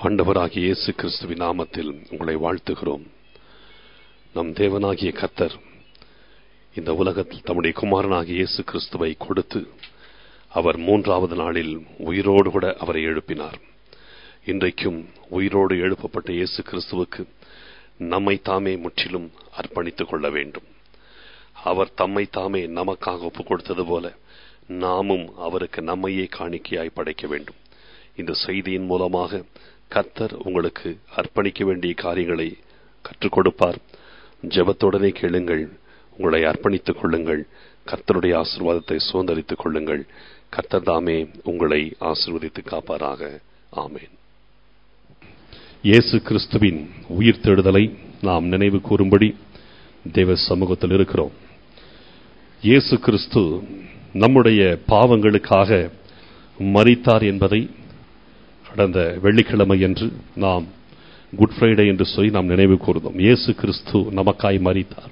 ஆண்டவராகிய இயேசு கிறிஸ்துவின் நாமத்தில் உங்களை வாழ்த்துகிறோம் நம் தேவனாகிய கத்தர் இந்த உலகத்தில் தம்முடைய குமாரனாகிய இயேசு கிறிஸ்துவை கொடுத்து அவர் மூன்றாவது நாளில் உயிரோடு கூட அவரை எழுப்பினார் இன்றைக்கும் உயிரோடு எழுப்பப்பட்ட இயேசு கிறிஸ்துவுக்கு நம்மை தாமே முற்றிலும் அர்ப்பணித்துக் கொள்ள வேண்டும் அவர் தம்மை தாமே நமக்காக ஒப்புக் கொடுத்தது போல நாமும் அவருக்கு நம்மையே காணிக்கையாய் படைக்க வேண்டும் இந்த செய்தியின் மூலமாக கத்தர் உங்களுக்கு அர்ப்பணிக்க வேண்டிய காரியங்களை கற்றுக் கொடுப்பார் ஜெபத்துடனே கேளுங்கள் உங்களை அர்ப்பணித்துக் கொள்ளுங்கள் கர்த்தருடைய ஆசிர்வாதத்தை சுதந்திரித்துக் கொள்ளுங்கள் கர்த்தர் தாமே உங்களை ஆசிர்வதித்து காப்பாராக ஆமேன் இயேசு கிறிஸ்துவின் உயிர் தேடுதலை நாம் நினைவு கூறும்படி தேவ சமூகத்தில் இருக்கிறோம் இயேசு கிறிஸ்து நம்முடைய பாவங்களுக்காக மரித்தார் என்பதை கடந்த வெள்ளிக்கிழமை என்று நாம் குட் ஃப்ரைடே என்று சொல்லி நாம் நினைவு கூர்ந்தோம் இயேசு கிறிஸ்து நமக்காய் மரித்தார்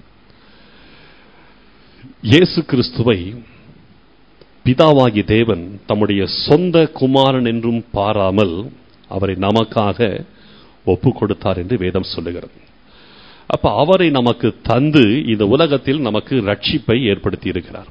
இயேசு கிறிஸ்துவை பிதாவாகி தேவன் தம்முடைய சொந்த குமாரன் என்றும் பாராமல் அவரை நமக்காக ஒப்பு கொடுத்தார் என்று வேதம் சொல்லுகிறது அப்ப அவரை நமக்கு தந்து இந்த உலகத்தில் நமக்கு ரட்சிப்பை ஏற்படுத்தி இருக்கிறார்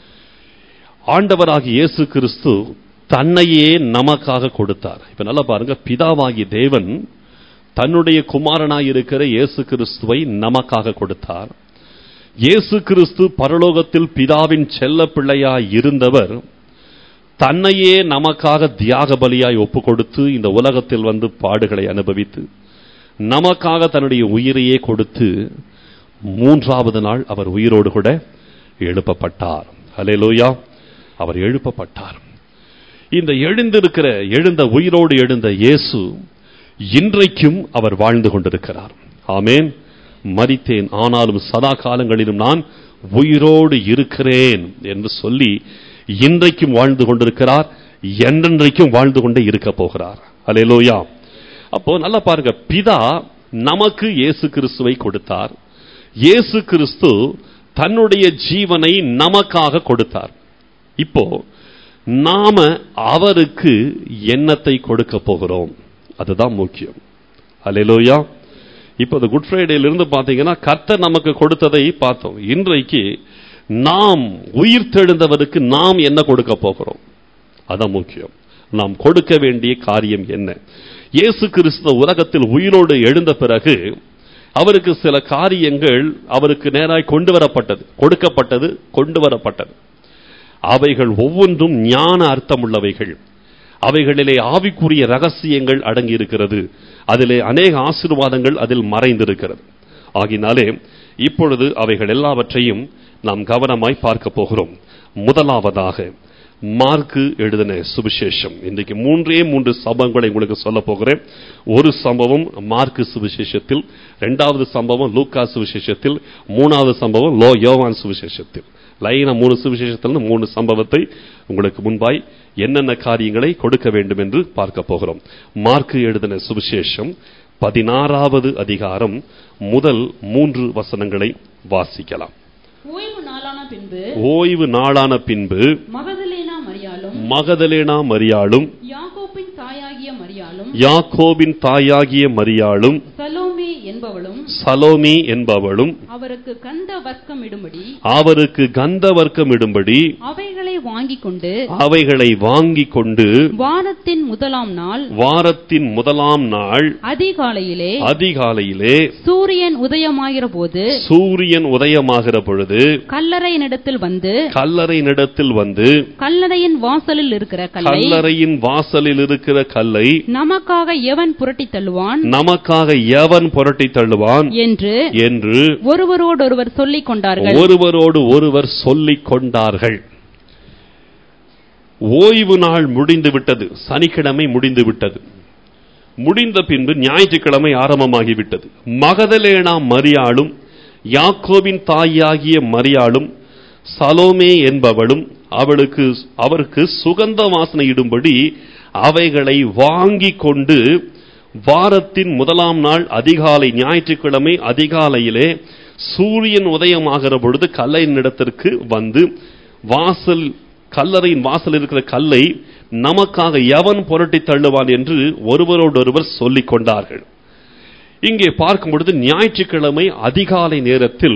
ஆண்டவராகி இயேசு கிறிஸ்து தன்னையே நமக்காக கொடுத்தார் இப்ப நல்லா பாருங்க பிதாவாகி தேவன் தன்னுடைய குமாரனாய் இருக்கிற இயேசு கிறிஸ்துவை நமக்காக கொடுத்தார் இயேசு கிறிஸ்து பரலோகத்தில் பிதாவின் செல்ல பிள்ளையாய் இருந்தவர் தன்னையே நமக்காக தியாக பலியாய் ஒப்பு கொடுத்து இந்த உலகத்தில் வந்து பாடுகளை அனுபவித்து நமக்காக தன்னுடைய உயிரையே கொடுத்து மூன்றாவது நாள் அவர் உயிரோடு கூட எழுப்பப்பட்டார் ஹலே லோயா அவர் எழுப்பப்பட்டார் இந்த எழுந்திருக்கிற எழுந்த உயிரோடு எழுந்த இயேசு இன்றைக்கும் அவர் வாழ்ந்து கொண்டிருக்கிறார் ஆமேன் மறித்தேன் ஆனாலும் சதா காலங்களிலும் நான் உயிரோடு இருக்கிறேன் என்று சொல்லி இன்றைக்கும் வாழ்ந்து கொண்டிருக்கிறார் என்றென்றைக்கும் வாழ்ந்து கொண்டே இருக்க போகிறார் அலையலோயா அப்போ நல்லா பாருங்க பிதா நமக்கு இயேசு கிறிஸ்துவை கொடுத்தார் இயேசு கிறிஸ்து தன்னுடைய ஜீவனை நமக்காக கொடுத்தார் இப்போ நாம அவருக்கு எண்ணத்தை கொடுக்க போகிறோம் அதுதான் முக்கியம் அலையலோயா இப்போ இந்த குட் ஃப்ரைடேல இருந்து பாத்தீங்கன்னா கர்த்தர் நமக்கு கொடுத்ததை பார்த்தோம் இன்றைக்கு நாம் உயிர் தெழுந்தவருக்கு நாம் என்ன கொடுக்க போகிறோம் அதான் முக்கியம் நாம் கொடுக்க வேண்டிய காரியம் என்ன இயேசு கிறிஸ்து உலகத்தில் உயிரோடு எழுந்த பிறகு அவருக்கு சில காரியங்கள் அவருக்கு நேராய் கொண்டு வரப்பட்டது கொடுக்கப்பட்டது கொண்டு வரப்பட்டது அவைகள் ஒவ்வொன்றும் ஞான அர்த்தமுள்ளவைகள் அவைகளிலே ஆவிக்குரிய ரகசியங்கள் அடங்கி இருக்கிறது அதிலே அநேக ஆசீர்வாதங்கள் அதில் மறைந்திருக்கிறது ஆகினாலே இப்பொழுது அவைகள் எல்லாவற்றையும் நாம் கவனமாய் பார்க்க போகிறோம் முதலாவதாக மார்க்கு எழுதின சுவிசேஷம் இன்றைக்கு மூன்றே மூன்று சம்பவங்களை உங்களுக்கு சொல்ல போகிறேன் ஒரு சம்பவம் மார்க்கு சுவிசேஷத்தில் இரண்டாவது சம்பவம் லூக்கா சுவிசேஷத்தில் மூணாவது சம்பவம் லோ யோவான் சுவிசேஷத்தில் லைனா மூணு சுவிசேஷத்தில் மூணு சம்பவத்தை உங்களுக்கு முன்பாய் என்னென்ன காரியங்களை கொடுக்க வேண்டும் என்று பார்க்க போகிறோம் மார்க்கு எழுதின சுவிசேஷம் பதினாறாவது அதிகாரம் முதல் மூன்று வசனங்களை வாசிக்கலாம் ஓய்வு நாளான பின்பு ஓய்வு நாளான பின்பு மகதலேனா மரியாளும் மகதலேனா மரியாளும் யாக்கோப்பின் தாயாகிய மரியாளும் யாக்கோபின் தாயாகிய மரியாளும் சலோமே என்பவளும் சலோமி என்பவளும் அவருக்கு கந்த வர்க்கம் இடும்படி அவருக்கு கந்த வர்க்கம் இடும்படி அவைகளை வாங்கிக் கொண்டு அவைகளை வாங்கிக் கொண்டு வாரத்தின் முதலாம் நாள் வாரத்தின் முதலாம் நாள் அதிகாலையிலே அதிகாலையிலே சூரியன் உதயமாகிற போது சூரியன் உதயமாகிற பொழுது கல்லறையினிடத்தில் வந்து கல்லறை நிடத்தில் வந்து கல்லறையின் வாசலில் இருக்கிற கல்லை கல்லறையின் வாசலில் இருக்கிற கல்லை நமக்காக எவன் புரட்டித் தள்ளுவான் நமக்காக எவன் புரட்டி தள்ளுவான் என்று என்று ஒருவரோடொருவர் சொல்லிக் கொண்டார்கள் ஒருவரோடு ஒருவர் சொல்லிக் கொண்டார்கள் ஓய்வு நாள் முடிந்து விட்டது சனிக்கிழமை முடிந்து விட்டது முடிந்த பின்பு ஞாயிற்றுக்கிழமை ஆரம்பமாகிவிட்டது மகதலேனா மரியாளும் யாக்கோபின் தாயாகிய மரியாளும் சலோமே என்பவளும் அவளுக்கு அவருக்கு சுகந்த வாசனை இடும்படி அவைகளை வாங்கி கொண்டு வாரத்தின் முதலாம் நாள் அதிகாலை ஞாயிற்றுக்கிழமை அதிகாலையிலே சூரியன் உதயமாகிற பொழுது கல்லையின் இடத்திற்கு வந்து வாசல் கல்லறையின் வாசல் இருக்கிற கல்லை நமக்காக எவன் புரட்டி தள்ளுவான் என்று ஒருவரோடொருவர் சொல்லிக் கொண்டார்கள் இங்கே பார்க்கும் பொழுது ஞாயிற்றுக்கிழமை அதிகாலை நேரத்தில்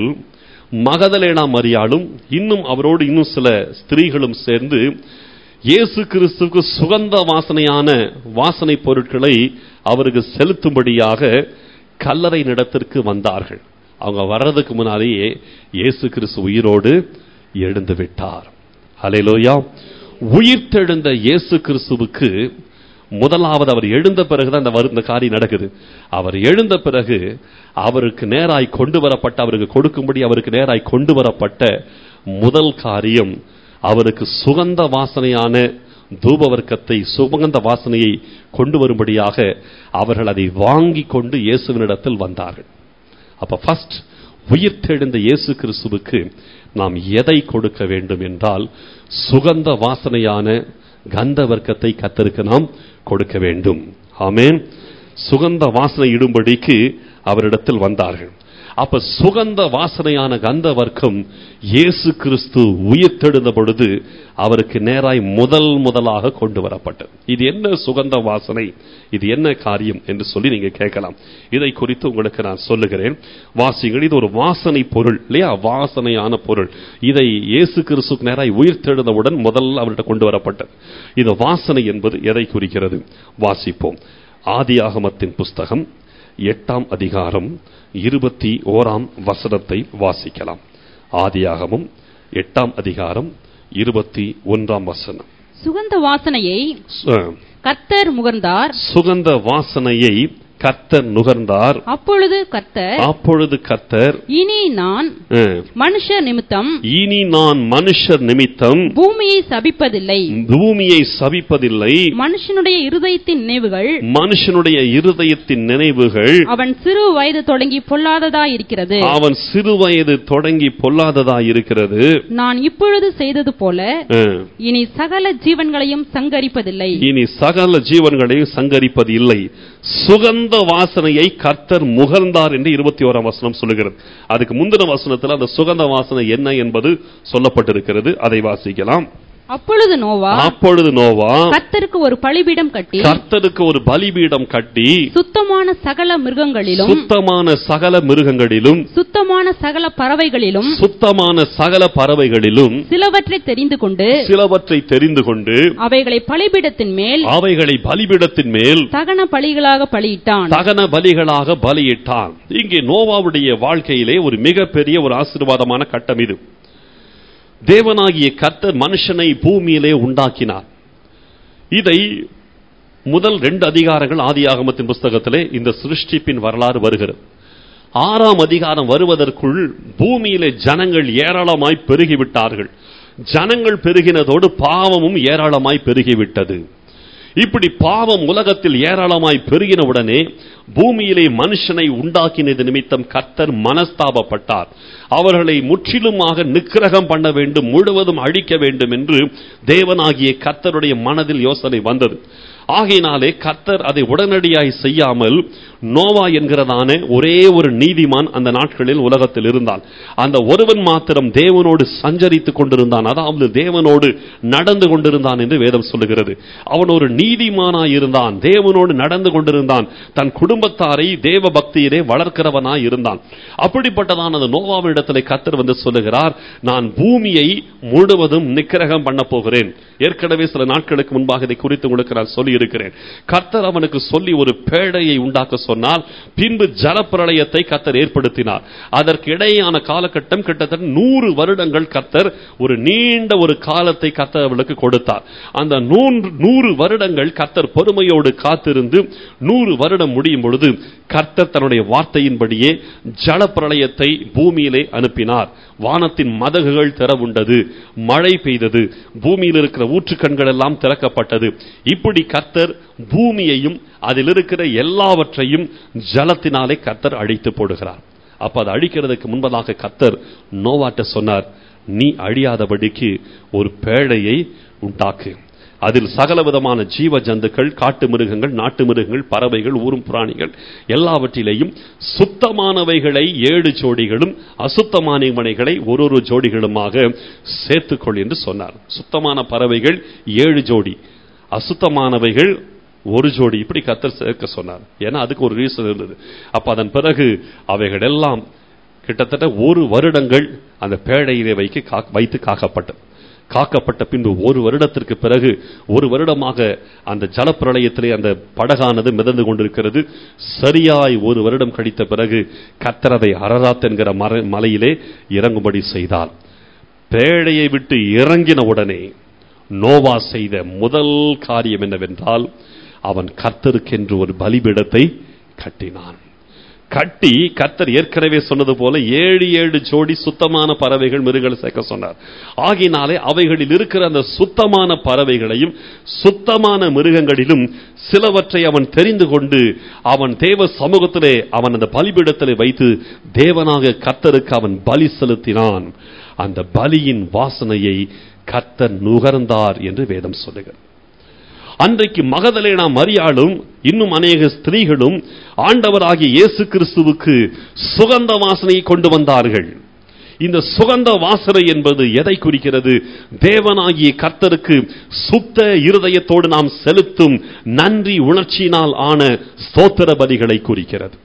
மகதலேனா மரியாளும் இன்னும் அவரோடு இன்னும் சில ஸ்திரீகளும் சேர்ந்து இயேசு கிறிஸ்துவுக்கு சுகந்த வாசனையான வாசனை பொருட்களை அவருக்கு செலுத்தும்படியாக கல்லறை இடத்திற்கு வந்தார்கள் அவங்க வர்றதுக்கு முன்னாலேயே இயேசு கிறிஸ்து உயிரோடு எழுந்து விட்டார் ஹalleluya உயிர்த்தெழுந்த இயேசு கிறிஸ்துவுக்கு முதலாவது அவர் எழுந்த பிறகுதான் அந்த வரு- இந்த காரியம் நடக்குது அவர் எழுந்த பிறகு அவருக்கு நேராய் கொண்டு வரப்பட்ட அவருக்கு கொடுக்கும்படி அவருக்கு நேராய் கொண்டு வரப்பட்ட முதல் காரியம் அவருக்கு சுகந்த வாசனையான தூபவர்க்கத்தை சுகந்த வாசனையை கொண்டு வரும்படியாக அவர்கள் அதை வாங்கி கொண்டு இயேசுவினிடத்தில் வந்தார்கள் அப்ப ஃபர்ஸ்ட் உயிர்த்தெழுந்த இயேசு கிறிஸ்துவுக்கு நாம் எதை கொடுக்க வேண்டும் என்றால் சுகந்த வாசனையான கந்த வர்க்கத்தை கத்தருக்கு நாம் கொடுக்க வேண்டும் ஆமென் சுகந்த வாசனை இடும்படிக்கு அவரிடத்தில் வந்தார்கள் அப்ப சுகந்த வாசனையான கந்த வர்க்கம் இயேசு கிறிஸ்து உயிர்த்தெழுந்த பொழுது அவருக்கு நேராய் முதல் முதலாக கொண்டு வரப்பட்டது இது என்ன சுகந்த வாசனை இது என்ன காரியம் என்று சொல்லி நீங்க கேட்கலாம் இதை குறித்து உங்களுக்கு நான் சொல்லுகிறேன் வாசிங்கள் இது ஒரு வாசனை பொருள் இல்லையா வாசனையான பொருள் இதை இயேசு கிறிஸ்துக்கு நேராய் உயிர்த்தெழுந்தவுடன் முதல்ல அவர்கிட்ட கொண்டு வரப்பட்டது இந்த வாசனை என்பது எதை குறிக்கிறது வாசிப்போம் ஆதியாகமத்தின் புஸ்தகம் எட்டாம் அதிகாரம் இருபத்தி ஓராம் வசனத்தை வாசிக்கலாம் ஆதியாகமும் எட்டாம் அதிகாரம் இருபத்தி ஒன்றாம் வசனம் சுகந்த வாசனையை சு- கர்த்தர் முகர்ந்தார் சுகந்த வாசனையை கர்த்தர் நுகர்ந்தார் அப்பொழுது கர்த்தர் அப்பொழுது கர்த்தர் இனி நான் அஹ், மனுஷ நிமித்தம் இனி நான் மனுஷர் நிமித்தம் பூமியை சபிப்பதில்லை பூமியை சபிப்பதில்லை மனுஷனுடைய இருதயத்தின் நினைவுகள் மனுஷனுடைய இருதயத்தின் நினைவுகள் அவன் சிறு வயது தொடங்கி பொல்லாததாய் இருக்கிறது அவன் சிறுவயது தொடங்கி பொல்லாததாய் இருக்கிறது நான் இப்பொழுது செய்தது போல அஹ், இனி சகல ஜீவன்களையும் சங்கரிப்பதில்லை இனி சகல ஜீவன்களை சங்கரிப்பது இல்லை சுகந்த வாசனையை கர்த்தர் முகர்ந்தார் என்று இருபத்தி ஓராம் வசனம் சொல்லுகிறது அதுக்கு முந்தின வசனத்தில் அந்த சுகந்த வாசனை என்ன என்பது சொல்லப்பட்டிருக்கிறது அதை வாசிக்கலாம் அப்பொழுது நோவா அப்பொழுது நோவா கர்த்தருக்கு ஒரு பலிபீடம் கட்டி கர்த்தருக்கு ஒரு பலிபீடம் கட்டி சுத்தமான சகல மிருகங்களிலும் சுத்தமான சகல மிருகங்களிலும் சுத்தமான சகல பறவைகளிலும் சுத்தமான சகல பறவைகளிலும் சிலவற்றை தெரிந்து கொண்டு சிலவற்றை தெரிந்து கொண்டு அவைகளை பலிபீடத்தின் மேல் அவைகளை பலிபீடத்தின் மேல் தகன பலிகளாக பலியிட்டான் தகன பலிகளாக பலியிட்டான் இங்கே நோவாவுடைய வாழ்க்கையிலே ஒரு மிகப்பெரிய ஒரு ஆசீர்வாதமான கட்டம் இது தேவனாகிய கர்த்தர் மனுஷனை பூமியிலே உண்டாக்கினார் இதை முதல் ரெண்டு அதிகாரங்கள் ஆதியாகமத்தின் புஸ்தகத்திலே இந்த சிருஷ்டிப்பின் வரலாறு வருகிறது ஆறாம் அதிகாரம் வருவதற்குள் பூமியிலே ஜனங்கள் ஏராளமாய் பெருகிவிட்டார்கள் ஜனங்கள் பெருகினதோடு பாவமும் ஏராளமாய் பெருகிவிட்டது இப்படி பாவம் உலகத்தில் ஏராளமாய் பெருகின உடனே பூமியிலே மனுஷனை உண்டாக்கினது நிமித்தம் கர்த்தர் மனஸ்தாபப்பட்டார் அவர்களை முற்றிலுமாக நிக்கிரகம் பண்ண வேண்டும் முழுவதும் அழிக்க வேண்டும் என்று தேவனாகிய கர்த்தருடைய மனதில் யோசனை வந்தது ஆகையினாலே கர்த்தர் அதை உடனடியாய் செய்யாமல் நோவா என்கிறதான ஒரே ஒரு நீதிமான் அந்த நாட்களில் உலகத்தில் இருந்தான் அந்த ஒருவன் மாத்திரம் தேவனோடு சஞ்சரித்துக் கொண்டிருந்தான் அதாவது தேவனோடு நடந்து கொண்டிருந்தான் என்று வேதம் சொல்லுகிறது அவன் ஒரு நீதிமானாய் இருந்தான் தேவனோடு நடந்து கொண்டிருந்தான் தன் குடும்பத்தாரை தேவ பக்தியிலே வளர்க்கிறவனாய் இருந்தான் அப்படிப்பட்டதான அந்த நோவாவிடத்திலே கர்த்தர் வந்து சொல்லுகிறார் நான் பூமியை முழுவதும் நிக்கிரகம் பண்ண போகிறேன் ஏற்கனவே சில நாட்களுக்கு முன்பாக இதை குறித்து உங்களுக்கு நான் சொல்லி இருக்கிறேன் கர்த்தர் அவனுக்கு சொல்லி ஒரு பேழையை உண்டாக்க சொன்னால் பின்பு ஜலப்பிரளயத்தை கர்த்தர் ஏற்படுத்தினார் அதற்கு இடையேயான காலகட்டம் கிட்டத்தட்ட நூறு வருடங்கள் கர்த்தர் ஒரு நீண்ட ஒரு காலத்தை கர்த்தர் அவளுக்கு கொடுத்தார் அந்த நூறு நூறு வருடங்கள் கர்த்தர் பொறுமையோடு காத்திருந்து நூறு வருடம் முடியும் பொழுது கர்த்தர் தன்னுடைய வார்த்தையின்படியே ஜலப்பிரளயத்தை பூமியிலே அனுப்பினார் வானத்தின் மதகுகள் திறவுண்டது மழை பெய்தது பூமியில் இருக்கிற ஊற்றுக்கண்கள் எல்லாம் திறக்கப்பட்டது இப்படி கர்த்தர் பூமியையும் அதில் இருக்கிற எல்லாவற்றையும் ஜலத்தினாலே கர்த்தர் அழித்து போடுகிறார் அப்ப அதை அழிக்கிறதுக்கு முன்பதாக கர்த்தர் நோவாட்ட சொன்னார் நீ அழியாதபடிக்கு ஒரு பேழையை உண்டாக்கு அதில் சகல விதமான ஜீவ ஜந்துக்கள் காட்டு மிருகங்கள் நாட்டு மிருகங்கள் பறவைகள் ஊரும் பிராணிகள் எல்லாவற்றிலேயும் சுத்தமானவைகளை ஏழு ஜோடிகளும் அசுத்தமானவனைகளை ஒரு ஒரு ஜோடிகளுமாக சேர்த்துக்கொள் என்று சொன்னார் சுத்தமான பறவைகள் ஏழு ஜோடி அசுத்தமானவைகள் ஒரு ஜோடி இப்படி கத்தர் சேர்க்க சொன்னார் ஏன்னா அதுக்கு ஒரு ரீசன் இருந்தது அப்ப அதன் பிறகு அவைகள் எல்லாம் கிட்டத்தட்ட ஒரு வருடங்கள் அந்த பேழையிலே வைக்க கா- வைத்து காக்கப்பட்டது காக்கப்பட்ட பின்பு ஒரு வருடத்திற்கு பிறகு ஒரு வருடமாக அந்த ஜலப்பிரளயத்திலே அந்த படகானது மிதந்து கொண்டிருக்கிறது சரியாய் ஒரு வருடம் கழித்த பிறகு கத்தரதை அரராத் என்கிற மர- மலையிலே இறங்கும்படி செய்தார் பேழையை விட்டு இறங்கின உடனே நோவா செய்த முதல் காரியம் என்னவென்றால் அவன் கர்த்தருக்கென்று ஒரு பலிபீடத்தை கட்டினான் கட்டி கர்த்தர் ஏற்கனவே சொன்னது போல ஏழு ஏழு ஜோடி சுத்தமான பறவைகள் மிருகங்களை சேர்க்க சொன்னார் ஆகினாலே அவைகளில் இருக்கிற அந்த சுத்தமான பறவைகளையும் சுத்தமான மிருகங்களிலும் சிலவற்றை அவன் தெரிந்து கொண்டு அவன் தேவ சமூகத்திலே அவன் அந்த பலிபீடத்திலே வைத்து தேவனாக கர்த்தருக்கு அவன் பலி செலுத்தினான் அந்த பலியின் வாசனையை கர்த்தர் நுகர்ந்தார் என்று வேதம் சொல்லுகிறது அன்றைக்கு மகதலேனா மரியாளும் இன்னும் அநேக ஸ்திரீகளும் ஆண்டவராகிய இயேசு கிறிஸ்துவுக்கு சுகந்த வாசனையை கொண்டு வந்தார்கள் இந்த சுகந்த வாசனை என்பது எதை குறிக்கிறது தேவனாகிய கர்த்தருக்கு சுத்த இருதயத்தோடு நாம் செலுத்தும் நன்றி உணர்ச்சியினால் ஆன ஸ்தோத்திர பலிகளை குறிக்கிறது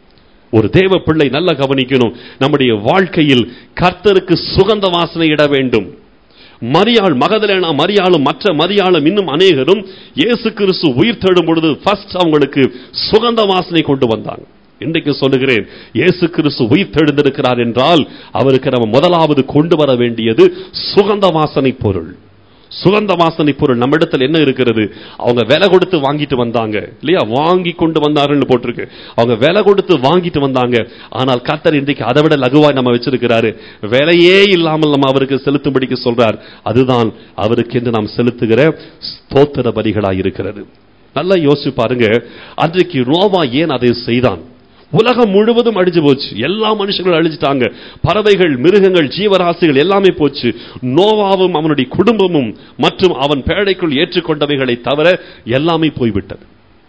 ஒரு தேவ பிள்ளை நல்ல கவனிக்கணும் நம்முடைய வாழ்க்கையில் கர்த்தருக்கு சுகந்த வாசனை இட வேண்டும் மரியாள் மகதலேனா மரியாளும் மற்ற மரியாளும் இன்னும் அநேகரும் இயேசு கிறிஸ்து உயிர் தேடும் பொழுது ஃபர்ஸ்ட் அவங்களுக்கு சுகந்த வாசனை கொண்டு வந்தாங்க இன்றைக்கு சொல்லுகிறேன் இயேசு கிறிஸ்து உயிர் தெழுந்திருக்கிறார் என்றால் அவருக்கு நம்ம முதலாவது கொண்டு வர வேண்டியது சுகந்த வாசனை பொருள் சுகந்த வாசனை பொருள் நம்ம இடத்துல என்ன இருக்கிறது அவங்க விலை கொடுத்து வாங்கிட்டு வந்தாங்க இல்லையா வாங்கி கொண்டு வந்தார்கள் போட்டிருக்கு அவங்க விலை கொடுத்து வாங்கிட்டு வந்தாங்க ஆனால் கர்த்தர் இன்றைக்கு அதை விட லகுவாய் நம்ம வச்சிருக்கிறாரு விலையே இல்லாமல் நம்ம அவருக்கு செலுத்தும்படிக்கு சொல்றார் அதுதான் அவருக்கு என்று நாம் செலுத்துகிற ஸ்தோத்திர பலிகளாய் இருக்கிறது நல்லா யோசிச்சு பாருங்க அன்றைக்கு நோவா ஏன் அதை செய்தான் உலகம் முழுவதும் அழிஞ்சு போச்சு எல்லா மனுஷங்களும் அழிஞ்சிட்டாங்க பறவைகள் மிருகங்கள் ஜீவராசிகள் எல்லாமே போச்சு நோவாவும் அவனுடைய குடும்பமும் மற்றும் அவன் பேழைக்குள் ஏற்றுக்கொண்டவைகளை தவிர எல்லாமே போய்விட்டது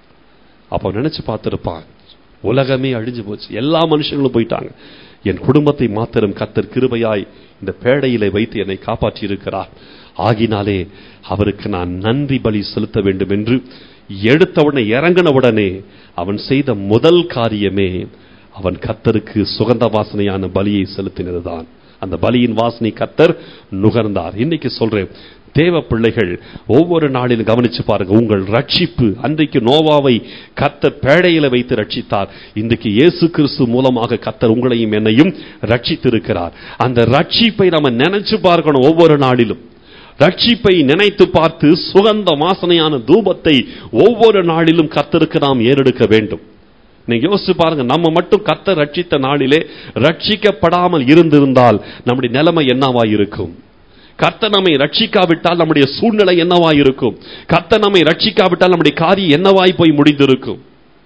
அப்ப நினைச்சு பார்த்திருப்பான் உலகமே அழிஞ்சு போச்சு எல்லா மனுஷங்களும் போயிட்டாங்க என் குடும்பத்தை மாத்திரம் கத்தர் கிருபையாய் இந்த பேழையிலே வைத்து என்னை காப்பாற்றி இருக்கிறார் ஆகினாலே அவருக்கு நான் நன்றி பலி செலுத்த வேண்டும் என்று எடுத்த உடனே இறங்கின உடனே அவன் செய்த முதல் காரியமே அவன் கத்தருக்கு சுகந்த வாசனையான பலியை செலுத்தினதுதான் அந்த பலியின் வாசனை கத்தர் நுகர்ந்தார் இன்னைக்கு சொல்றேன் தேவ பிள்ளைகள் ஒவ்வொரு நாளிலும் கவனிச்சு பாருங்க உங்கள் ரட்சிப்பு அன்றைக்கு நோவாவை கத்தர் பேழையில வைத்து ரட்சித்தார் இன்றைக்கு இயேசு கிறிஸ்து மூலமாக கத்தர் உங்களையும் என்னையும் ரட்சித்திருக்கிறார் அந்த ரட்சிப்பை நம்ம நினைச்சு பார்க்கணும் ஒவ்வொரு நாளிலும் ரட்சிப்பை நினைத்து பார்த்து சுகந்த வாசனையான தூபத்தை ஒவ்வொரு நாளிலும் கத்தருக்கு நாம் ஏறெடுக்க வேண்டும் நீங்க யோசிச்சு பாருங்க நம்ம மட்டும் கத்தர் ரட்சித்த நாளிலே ரட்சிக்கப்படாமல் இருந்திருந்தால் நம்முடைய நிலைமை என்னவா இருக்கும் கர்த்தர் நம்மை ரட்சிக்காவிட்டால் நம்முடைய சூழ்நிலை என்னவாய் இருக்கும் கர்த்தர் நம்மை ரட்சிக்காவிட்டால் நம்முடைய காரியம் என்னவாய் போய் முடிந்திருக்கும்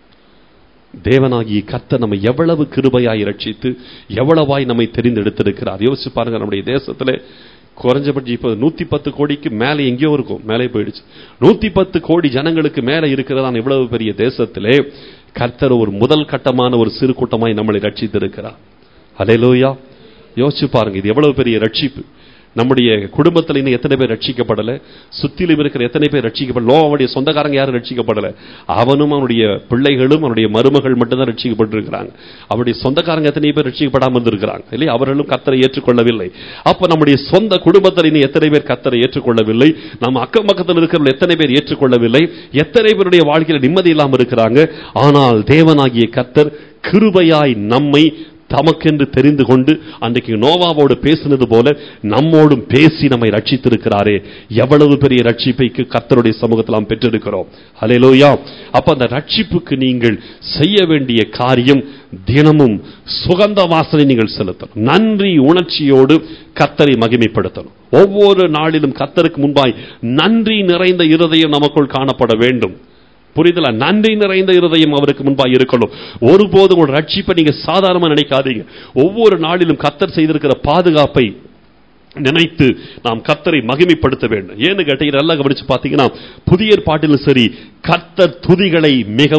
தேவனாகிய கர்த்தர் நம்மை எவ்வளவு கிருபையாய் ரட்சித்து எவ்வளவாய் நம்மை தெரிந்தெடுத்திருக்கிறார் யோசிச்சு பாருங்க நம்முடைய தேசத்திலே குறைஞ்சபட்சம் இப்ப நூத்தி பத்து கோடிக்கு மேலே எங்கேயோ இருக்கும் மேலே போயிடுச்சு நூத்தி பத்து கோடி ஜனங்களுக்கு மேலே இருக்கிறதான இவ்வளவு பெரிய தேசத்திலே கர்த்தர் ஒரு முதல் கட்டமான ஒரு சிறு கூட்டமாய் நம்மளை ரட்சித்திருக்கிறார் அலையிலோயா யோசிச்சு பாருங்க இது எவ்வளவு பெரிய ரட்சிப்பு நம்முடைய குடும்பத்தில் இன்னும் எத்தனை பேர் ரட்சிக்கப்படல சுத்திலும் இருக்கிற எத்தனை பேர் ரட்சிக்கப்படல அவனுடைய சொந்தக்காரங்க யாரும் ரட்சிக்கப்படல அவனும் அவனுடைய பிள்ளைகளும் அவனுடைய மருமகள் மட்டும்தான் ரட்சிக்கப்பட்டிருக்கிறாங்க அவருடைய சொந்தக்காரங்க எத்தனை பேர் ரட்சிக்கப்படாமல் இருந்திருக்கிறாங்க இல்லையா அவர்களும் கத்தரை ஏற்றுக்கொள்ளவில்லை அப்ப நம்முடைய சொந்த குடும்பத்தில் இன்னும் எத்தனை பேர் கத்தரை ஏற்றுக்கொள்ளவில்லை நம்ம அக்கம் பக்கத்தில் இருக்கிறவங்க எத்தனை பேர் ஏற்றுக்கொள்ளவில்லை எத்தனை பேருடைய வாழ்க்கையில நிம்மதி இல்லாமல் இருக்கிறாங்க ஆனால் தேவனாகிய கத்தர் கிருபையாய் நம்மை தமக்கென்று தெரிந்து கொண்டு அன்றைக்கு நோவாவோடு பேசினது போல நம்மோடும் பேசி நம்மை ரட்சித்திருக்கிறாரே எவ்வளவு பெரிய ரட்சிப்பைக்கு கர்த்தருடைய சமூகத்தில் நாம் பெற்றிருக்கிறோம் ஹalleluya அப்ப அந்த ரட்சிப்புக்கு நீங்கள் செய்ய வேண்டிய காரியம் தினமும் சுகந்த வாசனை நீங்கள் செலுத்தணும் நன்றி உணர்ச்சியோடு கர்த்தரை மகிமைப்படுத்தணும் ஒவ்வொரு நாளிலும் கர்த்தருக்கு முன்பாய் நன்றி நிறைந்த இருதயம் நமக்குள் காணப்பட வேண்டும் புரிதல நன்றி நிறைந்த இருதயம் அவருக்கு முன்பாக இருக்கணும் ஒருபோதும் ஒரு ரட்சிப்பை நீங்க சாதாரணமா நினைக்காதீங்க ஒவ்வொரு நாளிலும் கத்தர் செய்திருக்கிற பாதுகாப்பை நினைத்து நாம் கத்தரை மகிமைப்படுத்த வேண்டும் ஏன்னு கேட்டீங்க நல்லா கவனிச்சு பார்த்தீங்கன்னா புதிய ஏற்பாட்டிலும் சரி கர்த்தர் துதிகளை மிகவும்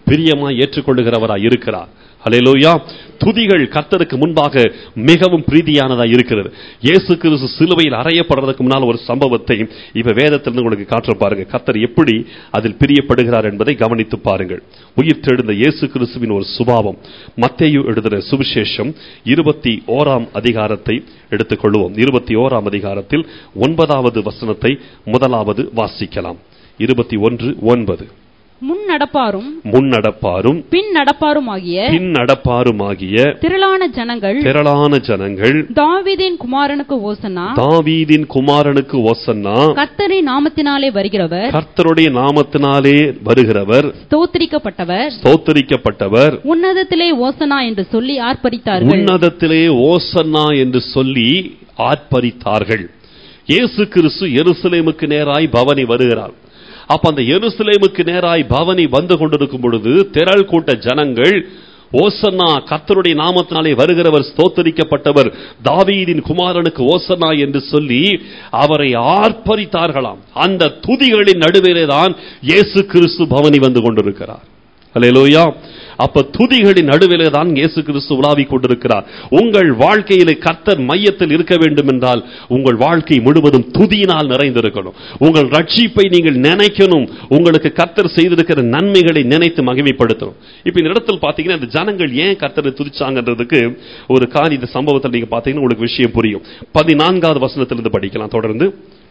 பிரியமா ஏற்றுக்கொள்ளுகிறவராய் இருக்கிறார் ஹalleluya துதிகள் கர்த்தருக்கு முன்பாக மிகவும் பிரீதியானதா இருக்கிறது இயேசு கிறிஸ்து சிலுவையில் அறையப்படுறதுக்கு முன்னால் ஒரு சம்பவத்தை இப்ப வேதத்திலிருந்து உங்களுக்கு காற்ற பாருங்க கர்த்தர் எப்படி அதில் பிரியப்படுகிறார் என்பதை கவனித்து பாருங்கள் உயிர் தெழுந்த இயேசு கிறிஸ்துவின் ஒரு சுபாவம் மத்தேயு எழுதின சுவிசேஷம் இருபத்தி ஓராம் அதிகாரத்தை எடுத்துக்கொள்வோம் இருபத்தி ஓராம் அதிகாரத்தில் ஒன்பதாவது வசனத்தை முதலாவது வாசிக்கலாம் இருபத்தி ஒன்று ஒன்பது முன் நடப்பாரும் முன்னடப்பாரும் பின் நடப்பாரும் ஆகிய பின் நடப்பாருமாகிய திரளான ஜனங்கள் திரளான ஜனங்கள் தாவீதின் குமாரனுக்கு ஓசனா தாவீதின் குமாரனுக்கு ஒசன்னா கர்த்தரின் நாமத்தினாலே வருகிறவர் கர்த்தருடைய நாமத்தினாலே வருகிறவர் ஸ்தோத்திரிக்கப்பட்டவர் ஸ்தோத்தரிக்கப்பட்டவர் உன்னதத்திலே ஓசனா என்று சொல்லி ஆர்ப்பரித்தார்கள் உன்னதத்திலே ஓசன்னா என்று சொல்லி ஆர்ப்பரித்தார்கள் இயேசு கிறிஸ்து எருசலேமுக்கு நேராய் பவனி வருகிறார் அப்ப அந்த எருசலேமுக்கு நேராய் பவனி வந்து கொண்டிருக்கும் பொழுது திரள் கூட்ட ஜனங்கள் ஓசன்னா கர்த்தருடைய நாமத்தினாலே வருகிறவர் ஸ்தோத்தரிக்கப்பட்டவர் தாவீதின் குமாரனுக்கு ஓசன்னா என்று சொல்லி அவரை ஆர்ப்பரித்தார்களாம் அந்த துதிகளின் நடுவிலே தான் இயேசு கிறிஸ்து பவனி வந்து கொண்டிருக்கிறார் அல்லேலூயா அப்ப துதிகளின் நடுவிலே தான் இயேசு கிறிஸ்து உலாவிக் கொண்டிருக்கிறார் உங்கள் வாழ்க்கையிலே கர்த்தர் மையத்தில் இருக்க வேண்டும் என்றால் உங்கள் வாழ்க்கை முழுவதும் துதியினால் நிறைந்திருக்கணும் உங்கள் ரட்சிப்பை நீங்கள் நினைக்கணும் உங்களுக்கு கர்த்தர் செய்திருக்கிற நன்மைகளை நினைத்து மகிமைப்படுத்தணும் இப்ப இந்த இடத்துல பாத்தீங்கன்னா இந்த ஜனங்கள் ஏன் கர்த்தரை துதிச்சாங்கன்றதுக்கு ஒரு காரி இந்த சம்பவத்தில் நீங்க பாத்தீங்கன்னா உங்களுக்கு விஷயம் புரியும் பதினான்காவது வசனத்திலிருந்து படிக்கலாம் தொடர்ந்து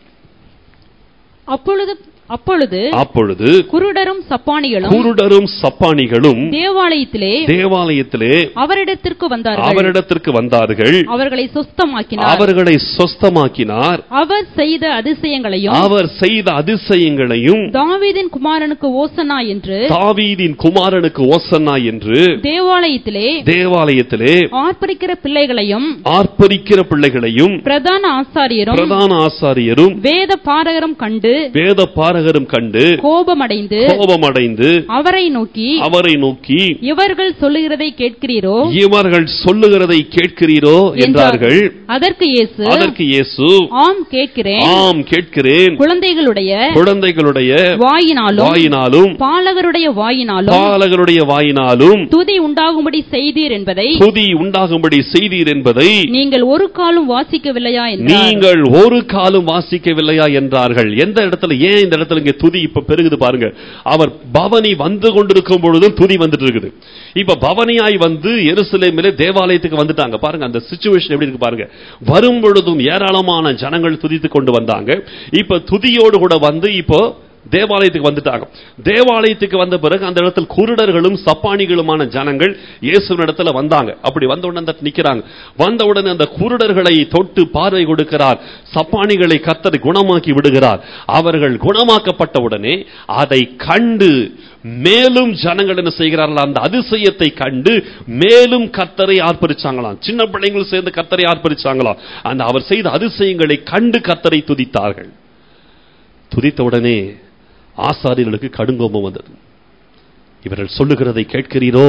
அப்பொழுது அப்பொழுது அப்பொழுது குருடரும் சப்பானிகளும் குருடரும் சப்பானிகளும் தேவாலயத்திலே தேவாலயத்திலே அவரிடத்திற்கு வந்தார்கள் அவரிடத்திற்கு வந்தார்கள் அவர்களை சுஸ்தமாக்கினார் அவர்களை சொஸ்தமாக்கினார் அவர் செய்த அதிசயங்களையும் அவர் செய்த அதிசயங்களையும் தாவீதின் குமாரனுக்கு ஓசனா என்று தாவீதின் குமாரனுக்கு ஓசன்னா என்று தேவாலயத்திலே தேவாலயத்திலே ஆர்ப்பரிக்கிற பிள்ளைகளையும் ஆர்ப்பரிக்கிற பிள்ளைகளையும் பிரதான ஆசாரியரும் பிரதான ஆசாரியரும் வேத பாரகரும் கண்டு வேத பாரகரும் கண்டு கோபமடைந்து கோபமடைந்து அவரை நோக்கி அவரை நோக்கி இவர்கள் சொல்லுகிறதை கேட்கிறீரோ இவர்கள் சொல்லுகிறதை கேட்கிறீரோ என்றார்கள் அதற்கு இயேசு அதற்கு இயேசு ஆம் கேட்கிறேன் ஆம் கேட்கிறேன் குழந்தைகளுடைய குழந்தைகளுடைய வாயினாலும் வாயினாலும் பாலகருடைய வாயினாலும் பாலகருடைய வாயினாலும் துதி உண்டாகும்படி செய்தீர் என்பதை துதி உண்டாகும்படி செய்தீர் என்பதை நீங்கள் ஒரு காலும் வாசிக்கவில்லையா என்றார் நீங்கள் ஒரு காலும் வாசிக்கவில்லையா என்றார்கள் எந்த இடத்துல ஏன் இந்த இடத்துல இங்க துதி இப்ப பெருகுது பாருங்க அவர் பவனி வந்து கொண்டிருக்கும் பொழுதும் துதி வந்துட்டு இருக்குது இப்ப பவனியாய் வந்து எருசலேமிலே தேவாலயத்துக்கு வந்துட்டாங்க பாருங்க அந்த சுச்சுவேஷன் எப்படி இருக்கு பாருங்க வரும் பொழுதும் ஏராளமான ஜனங்கள் துதித்து கொண்டு வந்தாங்க இப்ப துதியோடு கூட வந்து இப்போ தேவாலயத்துக்கு வந்துட்டாங்க தேவாலயத்துக்கு வந்த பிறகு அந்த இடத்துல குருடர்களும் சப்பானிகளுமான ஜனங்கள் இயேசுவின் இடத்துல வந்தாங்க அப்படி வந்த உடனே அந்த நிக்கிறாங்க வந்த உடனே அந்த குருடர்களை தொட்டு பார்வை கொடுக்கிறார் சப்பானிகளை கத்தர் குணமாக்கி விடுகிறார் அவர்கள் குணமாக்கப்பட்ட உடனே அதை கண்டு மேலும் ஜனங்கள் என்ன செய்கிறார்கள் அந்த அதிசயத்தை கண்டு மேலும் கத்தரை ஆர்ப்பரிச்சாங்களாம் சின்ன பிள்ளைங்களும் சேர்ந்து கத்தரை ஆர்ப்பரிச்சாங்களாம் அந்த அவர் செய்த அதிசயங்களை கண்டு கத்தரை துதித்தார்கள் துதித்த உடனே ஆசாரியர்களுக்கு கடுங்கோபம் வந்தது இவர்கள் சொல்லுகிறதை கேட்கிறீரோ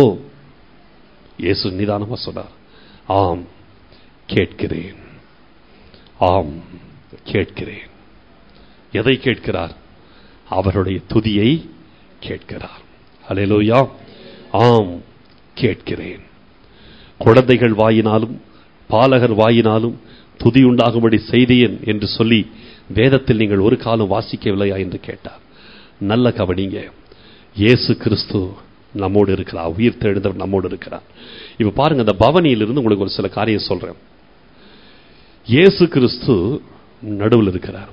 இயேசு நிதானமா சொன்னார் ஆம் கேட்கிறேன் ஆம் கேட்கிறேன் எதை கேட்கிறார் அவருடைய துதியை கேட்கிறார் அலையலோயா ஆம் கேட்கிறேன் குழந்தைகள் வாயினாலும் பாலகர் வாயினாலும் துதி உண்டாகும்படி செய்தேன் என்று சொல்லி வேதத்தில் நீங்கள் ஒரு காலம் வாசிக்கவில்லையா என்று கேட்டார் நல்ல கவனிங்க இயேசு கிறிஸ்து நம்மோடு இருக்கிறார் உயிர் தெழுந்தவர் நம்மோடு இருக்கிறார் இப்ப பாருங்க அந்த பவனியிலிருந்து உங்களுக்கு ஒரு சில காரியம் சொல்றேன் இயேசு கிறிஸ்து நடுவில் இருக்கிறார்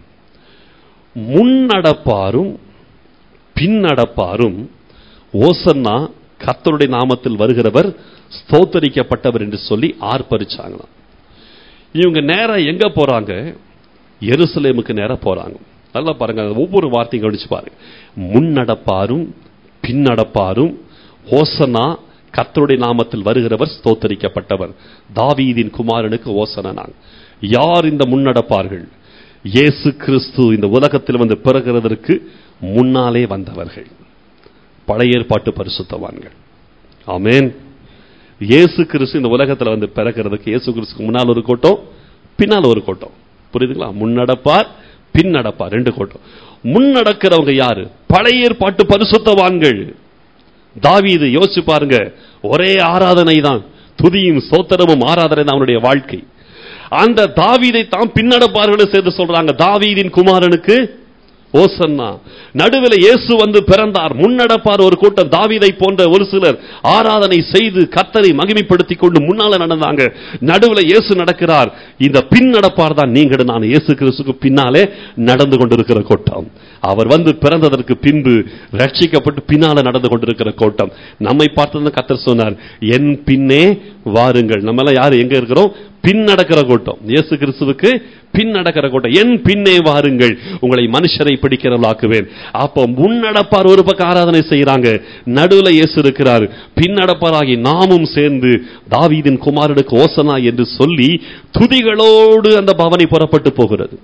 முன்னடப்பாரும் பின்னடப்பாரும் ஓசன்னா கர்த்தருடைய நாமத்தில் வருகிறவர் ஸ்தோத்தரிக்கப்பட்டவர் என்று சொல்லி ஆர்ப்பரிச்சாங்களாம் இவங்க நேரா எங்க போறாங்க எருசலேமுக்கு நேரா போறாங்க நல்லா பாருங்க அந்த ஒவ்வொரு வார்த்தையும் கவனிச்சு பாருங்க முன்னடப்பாரும் பின்னடப்பாரும் ஓசனா கர்த்தருடைய நாமத்தில் வருகிறவர் ஸ்தோத்தரிக்கப்பட்டவர் தாவீதின் குமாரனுக்கு ஓசனா நாங்க யார் இந்த முன்னடப்பார்கள் இயேசு கிறிஸ்து இந்த உலகத்தில் வந்து பிறகுறதற்கு முன்னாலே வந்தவர்கள் பழைய ஏற்பாட்டு பரிசுத்தவான்கள் ஆமென் இயேசு கிறிஸ்து இந்த உலகத்துல வந்து பிறக்கிறதுக்கு இயேசு கிறிஸ்துக்கு முன்னால் ஒரு கூட்டம் பின்னால் ஒரு கூட்டம் புரியுதுங்களா முன்னடப்பார் பின்னடப்பார் ரெண்டு கூட்டம் முன்னடக்கிறவங்க யாரு பழைய ஏற்பாட்டு பரிசுத்தவான்கள் தாவீது யோசிச்சு பாருங்க ஒரே ஆராதனை தான் துதியும் சோத்திரமும் ஆராதனை தான் அவனுடைய வாழ்க்கை அந்த தாவீதை தான் பின்னடப்பார்கள் சேர்த்து சொல்றாங்க தாவீதின் குமாரனுக்கு ஓசன்னா நடுவில் இயேசு வந்து பிறந்தார் முன்னடப்பார் ஒரு கூட்டம் தாவீதை போன்ற ஒரு சிலர் ஆராதனை செய்து கர்த்தரை மகிமைப்படுத்திக் கொண்டு முன்னால நடந்தாங்க நடுவில் இயேசு நடக்கிறார் இந்த பின் நடப்பார் தான் நீங்கள் நான் இயேசு கிறிஸ்துக்கு பின்னாலே நடந்து கொண்டிருக்கிற கூட்டம் அவர் வந்து பிறந்ததற்கு பின்பு ரட்சிக்கப்பட்டு பின்னால நடந்து கொண்டிருக்கிற கூட்டம் நம்மை பார்த்து கர்த்தர் சொன்னார் என் பின்னே வாருங்கள் நம்ம எல்லாம் யாரு எங்க இருக்கிறோம் பின் நடக்கிற கூட்டம் இயேசு கிறிஸ்துவுக்கு பின் நடக்கிற கூட்டம் என் பின்னே வாருங்கள் உங்களை மனுஷரை பிடிக்கிறவளாக்குவேன் அப்போ முன்னடப்பார் ஒரு பக்கம் ஆராதனை செய்யறாங்க நடுவுல இயேசு இருக்கிறார் பின்னடப்பாராகி நாமும் சேர்ந்து தாவீதின் குமாரனுக்கு ஓசனா என்று சொல்லி துதிகளோடு அந்த பவனி புறப்பட்டு போகிறது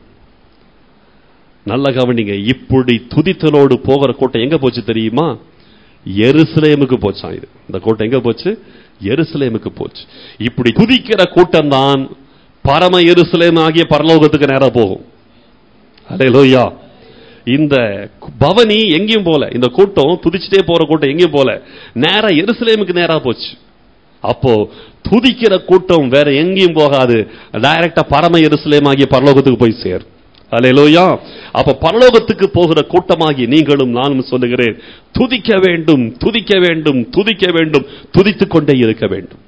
நல்ல கவனிங்க இப்படி துதித்தலோடு போகிற கூட்டம் எங்க போச்சு தெரியுமா எருசலேமுக்கு போச்சான் இது இந்த கூட்டம் எங்க போச்சு எருசலேமுக்கு போச்சு இப்படி துதிக்கிற கூட்டம் தான் பரம எருசலேம் ஆகிய பரலோகத்துக்கு நேரா போகும் அலையலோயா இந்த பவனி எங்கேயும் போல இந்த கூட்டம் துதிச்சுட்டே போற கூட்டம் எங்கேயும் போல நேரா எருசலேமுக்கு நேரா போச்சு அப்போ துதிக்கிற கூட்டம் வேற எங்கேயும் போகாது டைரக்டா பரம எருசலேம் ஆகிய பரலோகத்துக்கு போய் சேர் அலையலோயா அப்ப பரலோகத்துக்கு போகிற கூட்டமாகி நீங்களும் நானும் சொல்லுகிறேன் துதிக்க வேண்டும் துதிக்க வேண்டும் துதிக்க வேண்டும் துதித்துக் கொண்டே இருக்க வேண்டும்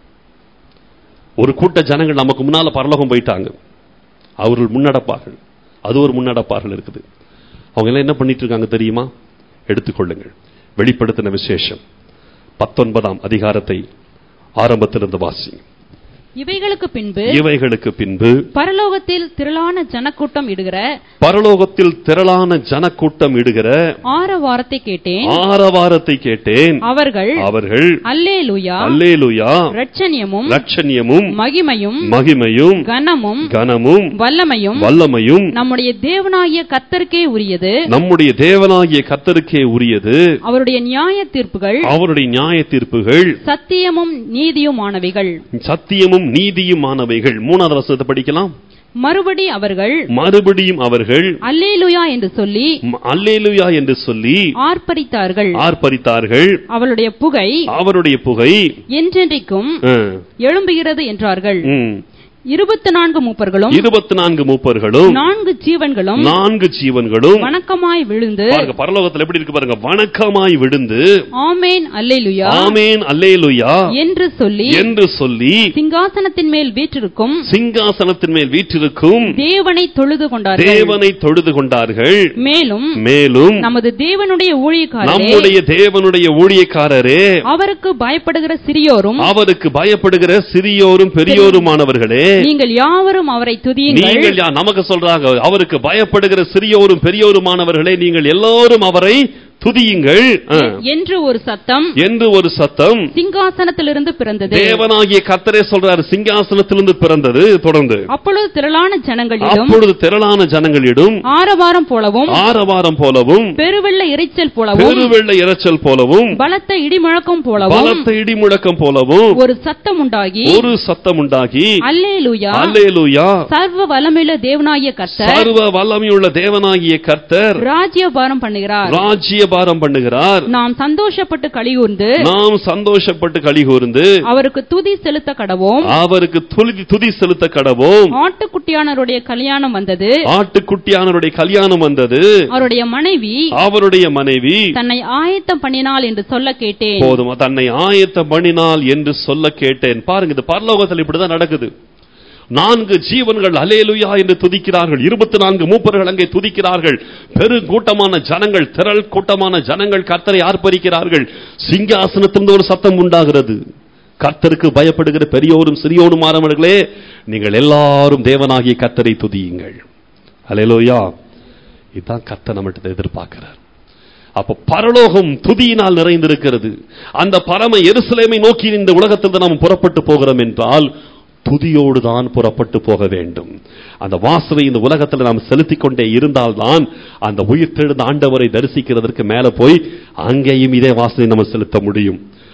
ஒரு கூட்ட ஜனங்கள் நமக்கு முன்னால பரலோகம் போயிட்டாங்க அவர்கள் முன்னடப்பார்கள் அது ஒரு முன்னடப்பார்கள் இருக்குது அவங்க எல்லாம் என்ன பண்ணிட்டு இருக்காங்க தெரியுமா எடுத்துக்கொள்ளுங்கள் வெளிப்படுத்தின விசேஷம் பத்தொன்பதாம் அதிகாரத்தை ஆரம்பத்திலிருந்து வாசி இவைகளுக்கு பின்பு இவைகளுக்கு பின்பு பரலோகத்தில் திரளான ஜனக்கூட்டம் இடுகிற பரலோகத்தில் திரளான ஜனக்கூட்டம் இடுகிற ஆரவாரத்தை கேட்டேன் ஆரவாரத்தை கேட்டேன் அவர்கள் அவர்கள் அல்லேலூயா அல்லேலுயா ரட்சணியமும் லட்சணியமும் மகிமையும் மகிமையும் கனமும் கனமும் வல்லமையும் வல்லமையும் நம்முடைய தேவனாகிய கர்த்தருக்கே உரியது நம்முடைய தேவனாகிய கத்தருக்கே உரியது அவருடைய நியாய தீர்ப்புகள் அவருடைய நியாய தீர்ப்புகள் சத்தியமும் நீதியுமானவைகள் சத்தியமும் நீதியுமானவைகள் மூணாவது வசனத்தை படிக்கலாம் மறுபடி அவர்கள் மறுபடியும் அவர்கள் அல்லேலூயா என்று சொல்லி ம- அல்லேலுயா என்று சொல்லி ஆர்ப்பரித்தார்கள் ஆர்ப்பரித்தார்கள் அவளுடைய புகை அவருடைய புகை என்றென்றைக்கும் ஆ, எழும்புகிறது என்றார்கள் ம், இருபத்தி நான்கு மூப்பர்களும் இருபத்தி நான்கு மூப்பர்களும் நான்கு ஜீவன்களும் நான்கு ஜீவன்களும் வணக்கமாய் விழுந்து பாருங்க பரலோகத்துல எப்படி இருக்கு பாருங்க வணக்கமாய் விழுந்து ஆமேன் அல்லேலூயா ஆமேன் அல்லேலுயா என்று சொல்லி என்று சொல்லி சிங்காசனத்தின் மேல் வீற்றிருக்கும் சிங்காசனத்தின் மேல் வீற்றிருக்கும் தேவனை தொழுது கொண்டார்கள் தேவனை தொழுது கொண்டார்கள் மேலும் மேலும் நமது தேவனுடைய ஊழியக்காரரே நம்முடைய தேவனுடைய ஊழியக்காரரே அவருக்கு பயப்படுகிற சிறியோரும் அவருக்கு பயப்படுகிற சிறியோரும் பெரியோருமானவர்களே நீங்கள் யாவரும் அவரை துதியுங்கள் நீங்கள் யா- நமக்கு சொல்றாங்க அவருக்கு பயப்படுகிற சிறியோரும் பெரியோருமானவர்களே நீங்கள் எல்லோரும் அவரை துதியுங்கள் ஆ. என்று ஒரு சத்தம் என்று ஒரு சத்தம் சிங்காசனத்திலிருந்து பிறந்தது தேவனாகிய கர்த்தரே சொல்றாரு சிங்காசனத்திலிருந்து பிறந்தது தொடர்ந்து அப்பொழுது திரளான ஜனங்களிலும் அப்பொழுது திரளான ஜனங்களிடம் ஆரவாரம் போலவும் ஆரவாரம் போலவும் பெருவெள்ள இரைச்சல் போலவும் பெருவெள்ள இரைச்சல் போலவும் பலத்த இடிமுழக்கம் போலவும் பலத்த இடி முழக்கம் போலவும் ஒரு சத்தம் உண்டாகி ஒரு சத்தம் உண்டாகி அல்லேலூயா அல்லேலூயா சர்வ வல்லமையுள்ள தேவனாகிய கர்த்தர் சர்வ வல்லமையுள்ள தேவனாகிய கர்த்தர் ராஜ்யபாரம் பண்ணுகிறார் ராஜ்யபாரம் பண்ணுகிறார் நாம் சந்தோஷப்பட்டு கலிகூர்ந்து நாம் சந்தோஷப்பட்டு கலிகூர்ந்து அவருக்கு துதி செலுத்த கடவோம் அவருக்கு துதி துதி செலுத்த கடவோம் ஆட்டுக்குட்டியானருடைய கல்யாணம் வந்தது ஆட்டுக்குட்டியானருடைய கல்யாணம் வந்தது அவருடைய மனைவி அவருடைய மனைவி தன்னை ஆயத்தம் பண்ணினாள் என்று சொல்ல கேட்டேன் போதும் தன்னை ஆயத்தம் பண்ணினாள் என்று சொல்ல கேட்டேன் பாருங்க இது பரலோகத்தில் இப்படிதான் நடக்குது நான்கு ஜீவன்கள் அலேலுயா என்று துதிக்கிறார்கள் இருபத்தி நான்கு மூப்பர்கள் அங்கே துதிக்கிறார்கள் பெருங்கூட்டமான ஜனங்கள் திரள் கூட்டமான ஜனங்கள் கர்த்தரை ஆர்ப்பரிக்கிறார்கள் சிங்காசனத்திலிருந்து ஒரு சத்தம் உண்டாகிறது கர்த்தருக்கு பயப்படுகிற பெரியோரும் சிறியோரும் மாறவர்களே நீங்கள் எல்லாரும் தேவனாகிய கர்த்தரை துதியுங்கள் அலேலோயா இதுதான் கர்த்தர் நம்மகிட்ட எதிர்பார்க்கிறார் அப்ப பரலோகம் துதியினால் நிறைந்திருக்கிறது அந்த பரம எருசலேமை நோக்கி இந்த உலகத்தில் நாம் புறப்பட்டு போகிறோம் என்றால் துதியோடு தான் புறப்பட்டு போக வேண்டும் அந்த வாசனை இந்த உலகத்தில் நாம் செலுத்திக் கொண்டே இருந்தால்தான் அந்த உயிர்த்தெழுந்த ஆண்டவரை தரிசிக்கிறதற்கு மேல போய் அங்கேயும் இதே வாசனை நம்ம செலுத்த முடியும்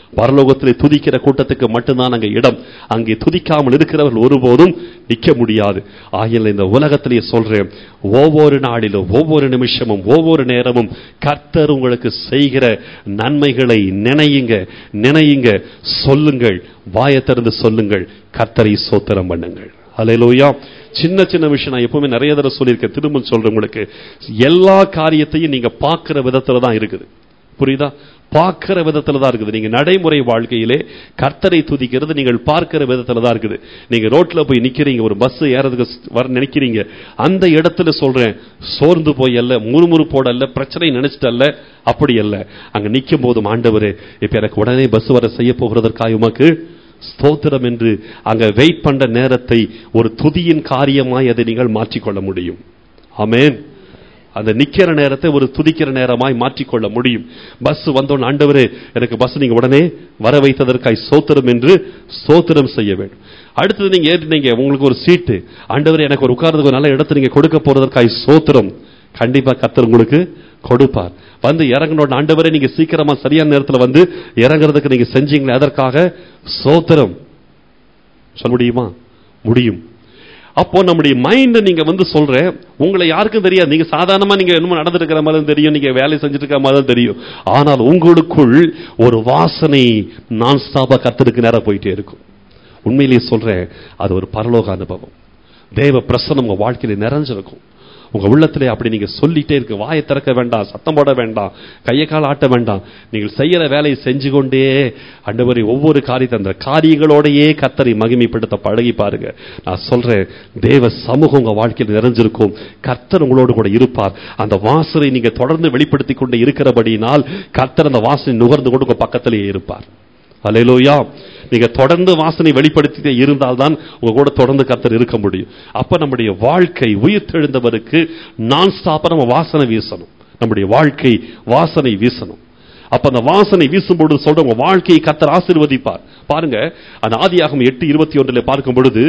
பரலோகத்திலே துதிக்கிற கூட்டத்துக்கு மட்டும்தான் அங்கே இடம் அங்கே துதிக்காமல் இருக்கிறவர்கள் ஒருபோதும் நிற்க முடியாது ஆகிய இந்த உலகத்திலே சொல்றேன் ஒவ்வொரு நாளிலும் ஒவ்வொரு நிமிஷமும் ஒவ்வொரு நேரமும் கர்த்தர் உங்களுக்கு செய்கிற நன்மைகளை நினையுங்க நினையுங்க சொல்லுங்கள் வாயை திறந்து சொல்லுங்கள் கர்த்தரை சோத்திரம் பண்ணுங்கள் அல்லேலூயா சின்ன சின்ன விஷயம் நான் எப்பவுமே நிறைய தடவை சொல்லியிருக்கேன் திரும்ப சொல்றேன் உங்களுக்கு எல்லா காரியத்தையும் நீங்க பார்க்கிற விதத்துல தான் இருக்குது புரியுதா பார்க்கிற விதத்துல தான் இருக்குது நீங்க நடைமுறை வாழ்க்கையிலே கர்த்தரை துதிக்கிறது நீங்கள் பார்க்கிற விதத்துல தான் இருக்குது நீங்க ரோட்ல போய் நிக்கிறீங்க ஒரு பஸ் ஏறதுக்கு வர நினைக்கிறீங்க அந்த இடத்துல சொல்றேன் சோர்ந்து போய் அல்ல முறுமுறுப்போட அல்ல பிரச்சனை நினைச்சிட்டு அல்ல அப்படி அல்ல அங்க நிக்கும் போதும் ஆண்டவரே இப்ப எனக்கு உடனே பஸ் வர செய்ய போகிறதற்காக உமக்கு ஸ்தோத்திரம் என்று அங்க வெயிட் பண்ற நேரத்தை ஒரு துதியின் காரியமாய் அதை நீங்கள் மாற்றிக்கொள்ள முடியும் ஆமென் அந்த நிக்கிற நேரத்தை ஒரு துதிக்கிற நேரமாய் மாற்றிக்கொள்ள முடியும் பஸ் வந்தோன்னு ஆண்டவரே எனக்கு பஸ் நீங்க உடனே வர வைத்ததற்காய் சோத்திரம் என்று சோத்திரம் செய்ய வேண்டும் அடுத்தது நீங்க ஏறினீங்க உங்களுக்கு ஒரு சீட்டு ஆண்டவரே எனக்கு ஒரு உட்கார்றதுக்கு ஒரு நல்ல இடத்தை நீங்க கொடுக்க போறதற்காய் சோத்திரம் கண்டிப்பா கத்தர் உங்களுக்கு கொடுப்பார் வந்து இறங்கணும் ஆண்டவரே நீங்க சீக்கிரமா சரியான நேரத்துல வந்து இறங்குறதுக்கு நீங்க செஞ்சீங்களே அதற்காக சோத்திரம் சொல்ல முடியுமா முடியும் அப்போ நம்முடைய மைண்ட் நீங்க வந்து சொல்ற உங்களை யாருக்கும் தெரியாது நீங்க சாதாரணமா நீங்க என்னமோ நடந்திருக்கிற மாதிரி தான் தெரியும் நீங்க வேலை செஞ்சுட்டு இருக்கிற மாதிரி தான் தெரியும் ஆனால் உங்களுக்குள் ஒரு வாசனை நான் ஸ்டாப்பா கத்திருக்கு நேரம் போயிட்டே இருக்கும் உண்மையிலேயே சொல்றேன் அது ஒரு பரலோக அனுபவம் தேவ பிரசனம் உங்க வாழ்க்கையில நிறைஞ்சிருக்கும் உங்க உள்ளத்திலே அப்படி நீங்க சொல்லிட்டே இருக்கு வாயை திறக்க வேண்டாம் சத்தம் போட வேண்டாம் கையை கால் ஆட்ட வேண்டாம் நீங்கள் செய்யற வேலையை செஞ்சு கொண்டே அண்டவரை ஒவ்வொரு காரியத்தை அந்த காரியங்களோடையே கத்தரை மகிமைப்படுத்த பழகி பாருங்க நான் சொல்றேன் தேவ சமூகம் உங்க வாழ்க்கையில் நிறைஞ்சிருக்கும் கர்த்தர் உங்களோடு கூட இருப்பார் அந்த வாசனை நீங்க தொடர்ந்து வெளிப்படுத்தி கொண்டு இருக்கிறபடியினால் கர்த்தர் அந்த வாசனை நுகர்ந்து கொண்டு உங்க பக்கத்திலேயே இருப்பார் அலையிலோயா நீங்க தொடர்ந்து வாசனை வெளிப்படுத்திட்டே இருந்தால்தான் உங்க கூட தொடர்ந்து கர்த்தர் இருக்க முடியும் அப்ப நம்முடைய வாழ்க்கை உயிர் தெழுந்தவருக்கு நான் ஸ்டாப்பா நம்ம வாசனை வீசணும் நம்முடைய வாழ்க்கை வாசனை வீசணும் அப்ப அந்த வாசனை வீசும்பொழுது சொல்ற உங்க வாழ்க்கையை கத்தர் ஆசீர்வதிப்பார் பாருங்க அந்த ஆதியாகம் எட்டு இருபத்தி ஒன்றுல பார்க்கும் பொழுது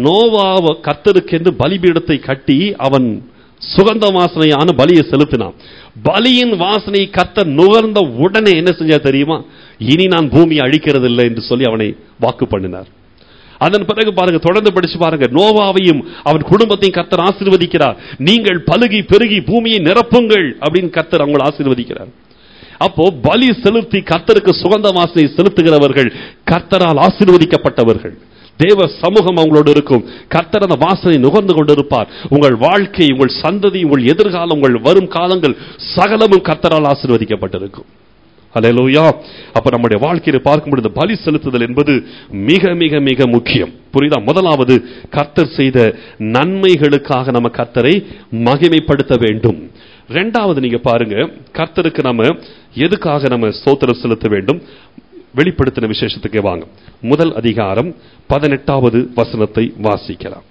நோவாவ கத்தருக்கென்று பலிபீடத்தை கட்டி அவன் சுகந்த வாசனையான பலியை செலுத்தினான் பலியின் வாசனை கத்தர் நுகர்ந்த உடனே என்ன செஞ்சா தெரியுமா இனி நான் பூமியை அழிக்கிறது இல்லை என்று சொல்லி அவனை வாக்கு பண்ணினார் அதன் பிறகு பாருங்க தொடர்ந்து படிச்சு பாருங்க நோவாவையும் அவன் குடும்பத்தையும் கத்தர் ஆசீர்வதிக்கிறார் நீங்கள் பலுகி பெருகி பூமியை நிரப்புங்கள் அப்படின்னு கத்தர் அவங்களை ஆசீர்வதிக்கிறார் அப்போ பலி செலுத்தி கர்த்தருக்கு சுகந்த வாசனை செலுத்துகிறவர்கள் கர்த்தரால் ஆசீர்வதிக்கப்பட்டவர்கள் தேவ சமூகம் அவங்களோடு இருக்கும் கர்த்தர் அந்த வாசனை நுகர்ந்து கொண்டிருப்பார் உங்கள் வாழ்க்கை உங்கள் சந்ததி உங்கள் எதிர்காலம் உங்கள் வரும் காலங்கள் சகலமும் கர்த்தரால் ஆசீர்வதிக்கப்பட்டிருக்கும் அலையலோயா அப்ப நம்முடைய வாழ்க்கையை பார்க்கும் பொழுது பலி செலுத்துதல் என்பது மிக மிக மிக முக்கியம் புரியுதா முதலாவது கர்த்தர் செய்த நன்மைகளுக்காக நம்ம கர்த்தரை மகிமைப்படுத்த வேண்டும் ரெண்டாவது நீங்க பாருங்க கர்த்தருக்கு நம்ம எதுக்காக நம்ம ஸ்தோத்திரம் செலுத்த வேண்டும் வெளிப்படுத்தின விசேஷத்துக்கு வாங்க முதல் அதிகாரம் பதினெட்டாவது வசனத்தை வாசிக்கலாம்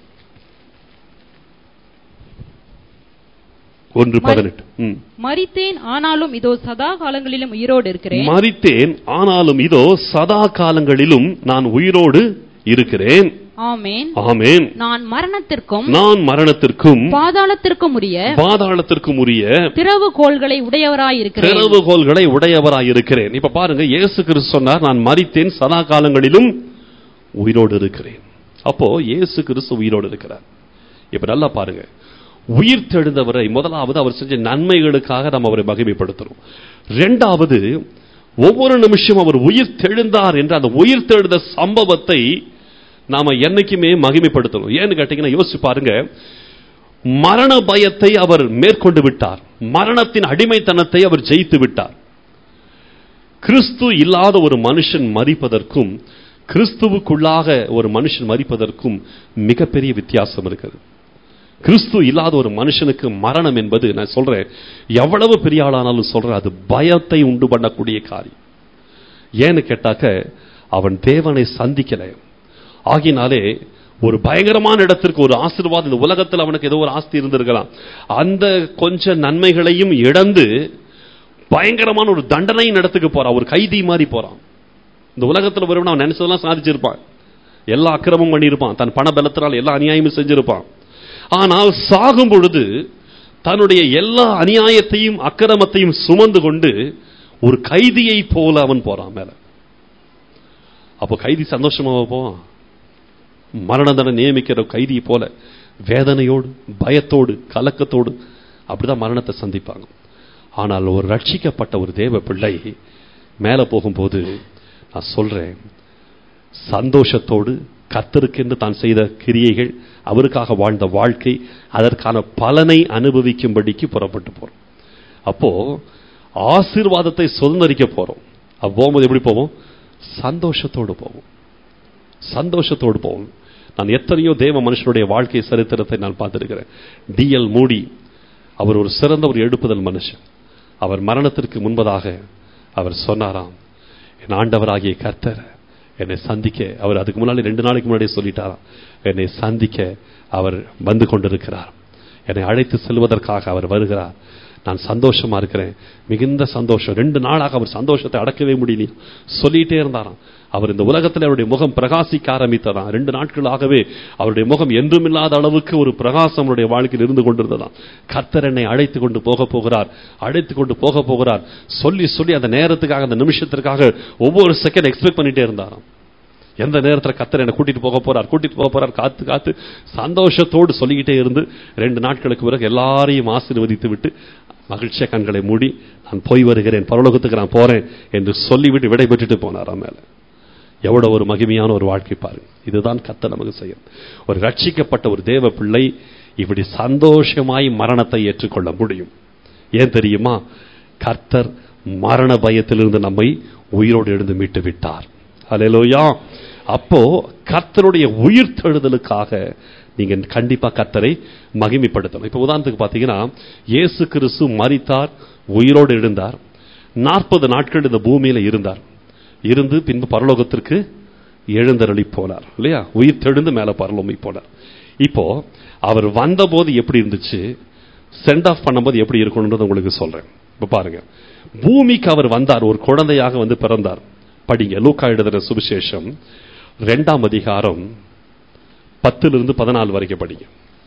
ஒன்று பதினெட்டு ம். மரித்தேன் ஆனாலும் இதோ சதா காலங்களிலும் உயிரோடு இருக்கிறேன் மரித்தேன் ஆனாலும் இதோ சதா காலங்களிலும் நான் உயிரோடு இருக்கிறேன் ஆமேன் ஆமேன் நான் மரணத்திற்கும் நான் மரணத்திற்கும் பாதாளத்திற்கும் உரிய பாதாளத்திற்கும் உரிய திறவு கோள்களை உடையவராயிருக்கிறேன் திறவுகோள்களை உடையவராயிருக்கிறேன் இப்ப பாருங்க இயேசு கிறிஸ்து சொன்னார் நான் மரித்தேன் சதா காலங்களிலும் உயிரோடு இருக்கிறேன் அப்போ இயேசு கிறிஸ்து உயிரோடு இருக்கிறார் இப்ப நல்லா பாருங்க உயிர் தெழுந்தவரை முதலாவது அவர் செஞ்ச நன்மைகளுக்காக நம்ம அவரை மகிமைப்படுத்துறோம் ரெண்டாவது ஒவ்வொரு நிமிஷம் அவர் உயிர் தெழுந்தார் என்ற அந்த உயிர் தெழுந்த சம்பவத்தை நாம என்னைக்குமே மகிமைப்படுத்தணும் ஏன்னு கேட்டீங்கன்னா யோசிச்சு பாருங்க மரண பயத்தை அவர் மேற்கொண்டு விட்டார் மரணத்தின் அடிமைத்தனத்தை அவர் ஜெயித்து விட்டார் கிறிஸ்து இல்லாத ஒரு மனுஷன் மறிப்பதற்கும் கிறிஸ்துவுக்குள்ளாக ஒரு மனுஷன் மறிப்பதற்கும் மிகப்பெரிய வித்தியாசம் இருக்குது கிறிஸ்து இல்லாத ஒரு மனுஷனுக்கு மரணம் என்பது நான் சொல்றேன் எவ்வளவு பெரிய ஆளானாலும் சொல்றேன் அது பயத்தை உண்டு பண்ணக்கூடிய காரியம் ஏன்னு கேட்டாக்க அவன் தேவனை சந்திக்கல ஆகினாலே ஒரு பயங்கரமான இடத்திற்கு ஒரு ஆசீர்வாதம் இந்த உலகத்தில் அவனுக்கு ஏதோ ஒரு ஆஸ்தி இருந்திருக்கலாம் அந்த கொஞ்ச நன்மைகளையும் இழந்து பயங்கரமான ஒரு தண்டனையின் இடத்துக்கு போறான் ஒரு கைதி மாதிரி போறான் இந்த உலகத்தில் வருவன் அவன் நினைச்சதெல்லாம் சாதிச்சிருப்பான் எல்லா அக்கிரமும் பண்ணியிருப்பான் தன் பண பலத்தினால் எல்லா அநியாயமும் செஞ்சிருப்பான் ஆனால் சாகும் பொழுது தன்னுடைய எல்லா அநியாயத்தையும் அக்கிரமத்தையும் சுமந்து கொண்டு ஒரு கைதியை போல அவன் போறான் மேல அப்போ கைதி சந்தோஷமாக போவான் மரண தண்டனை நியமிக்கிற கைதி போல வேதனையோடு பயத்தோடு கலக்கத்தோடு அப்படிதான் மரணத்தை சந்திப்பாங்க ஆனால் ஒரு ரட்சிக்கப்பட்ட ஒரு தேவ பிள்ளை மேலே போகும்போது நான் சொல்றேன் சந்தோஷத்தோடு கத்தருக்கென்று தான் செய்த கிரியைகள் அவருக்காக வாழ்ந்த வாழ்க்கை அதற்கான பலனை அனுபவிக்கும்படிக்கு புறப்பட்டு போறோம் அப்போ ஆசீர்வாதத்தை சுதந்திரிக்க போறோம் அப்ப போகும்போது எப்படி போவோம் சந்தோஷத்தோடு போவோம் சந்தோஷத்தோடு போவோம் நான் எத்தனையோ தேவ மனுஷனுடைய வாழ்க்கை சரித்திரத்தை நான் பார்த்திருக்கிறேன் டிஎல் மூடி அவர் ஒரு சிறந்த ஒரு எழுப்புதல் மனுஷன் அவர் மரணத்திற்கு முன்பதாக அவர் சொன்னாராம் என் ஆண்டவராகிய கர்த்தர் என்னை சந்திக்க அவர் அதுக்கு முன்னாடி ரெண்டு நாளைக்கு முன்னாடியே சொல்லிட்டாராம் என்னை சந்திக்க அவர் வந்து கொண்டிருக்கிறார் என்னை அழைத்து செல்வதற்காக அவர் வருகிறார் நான் சந்தோஷமா இருக்கிறேன் மிகுந்த சந்தோஷம் ரெண்டு நாளாக அவர் சந்தோஷத்தை அடக்கவே முடியலையா சொல்லிட்டே இருந்தாராம் அவர் இந்த உலகத்தில் அவருடைய முகம் பிரகாசிக்க ஆரம்பித்ததாம் ரெண்டு நாட்களாகவே அவருடைய முகம் என்றுமில்லாத அளவுக்கு ஒரு பிரகாசம் அவருடைய வாழ்க்கையில் இருந்து கொண்டிருந்ததாம் கர்த்தர் என்னை அழைத்து கொண்டு போக போகிறார் அழைத்து கொண்டு போக போகிறார் சொல்லி சொல்லி அந்த நேரத்துக்காக அந்த நிமிஷத்திற்காக ஒவ்வொரு செகண்ட் எக்ஸ்பெக்ட் பண்ணிட்டே இருந்தாராம் எந்த நேரத்தில் கத்தர் என்னை கூட்டிட்டு போக போறார் கூட்டிட்டு போக போறார் காத்து காத்து சந்தோஷத்தோடு சொல்லிக்கிட்டே இருந்து ரெண்டு நாட்களுக்கு பிறகு எல்லாரையும் ஆசீர்வதித்து விட்டு மகிழ்ச்சிய கண்களை மூடி நான் போய் வருகிறேன் பரலோகத்துக்கு நான் போறேன் என்று சொல்லிவிட்டு விடை பெற்றுட்டு போனாராம் மேல எவ்வளவு ஒரு மகிமையான ஒரு வாழ்க்கை பாருங்க இதுதான் கத்த நமக்கு செய்யும் ஒரு ரட்சிக்கப்பட்ட ஒரு தேவ பிள்ளை இப்படி சந்தோஷமாய் மரணத்தை ஏற்றுக்கொள்ள முடியும் ஏன் தெரியுமா கர்த்தர் மரண பயத்திலிருந்து நம்மை உயிரோடு எழுந்து மீட்டு விட்டார் அலையலோயா அப்போ கர்த்தருடைய உயிர் தெழுதலுக்காக நீங்க கண்டிப்பா கர்த்தரை மகிமைப்படுத்தணும் இப்ப உதாரணத்துக்கு பாத்தீங்கன்னா இயேசு கிறிஸ்து மரித்தார் உயிரோடு எழுந்தார் நாற்பது நாட்கள் இந்த பூமியில இருந்தார் இருந்து பின்பு பரலோகத்திற்கு எழுந்தருளி போனார் இல்லையா உயிர் தெழுந்து மேல பரலோமி போனார் இப்போ அவர் வந்தபோது எப்படி இருந்துச்சு சென்ட் ஆஃப் பண்ணும்போது எப்படி இருக்கணும்ன்றது உங்களுக்கு சொல்றேன் இப்ப பாருங்க பூமிக்கு அவர் வந்தார் ஒரு குழந்தையாக வந்து பிறந்தார் படிங்க லூக்கா எழுதுற சுவிசேஷம் ரெண்டாம் அதிகாரம் பத்திலிருந்து பதினாலு வரைக்கும் படிங்க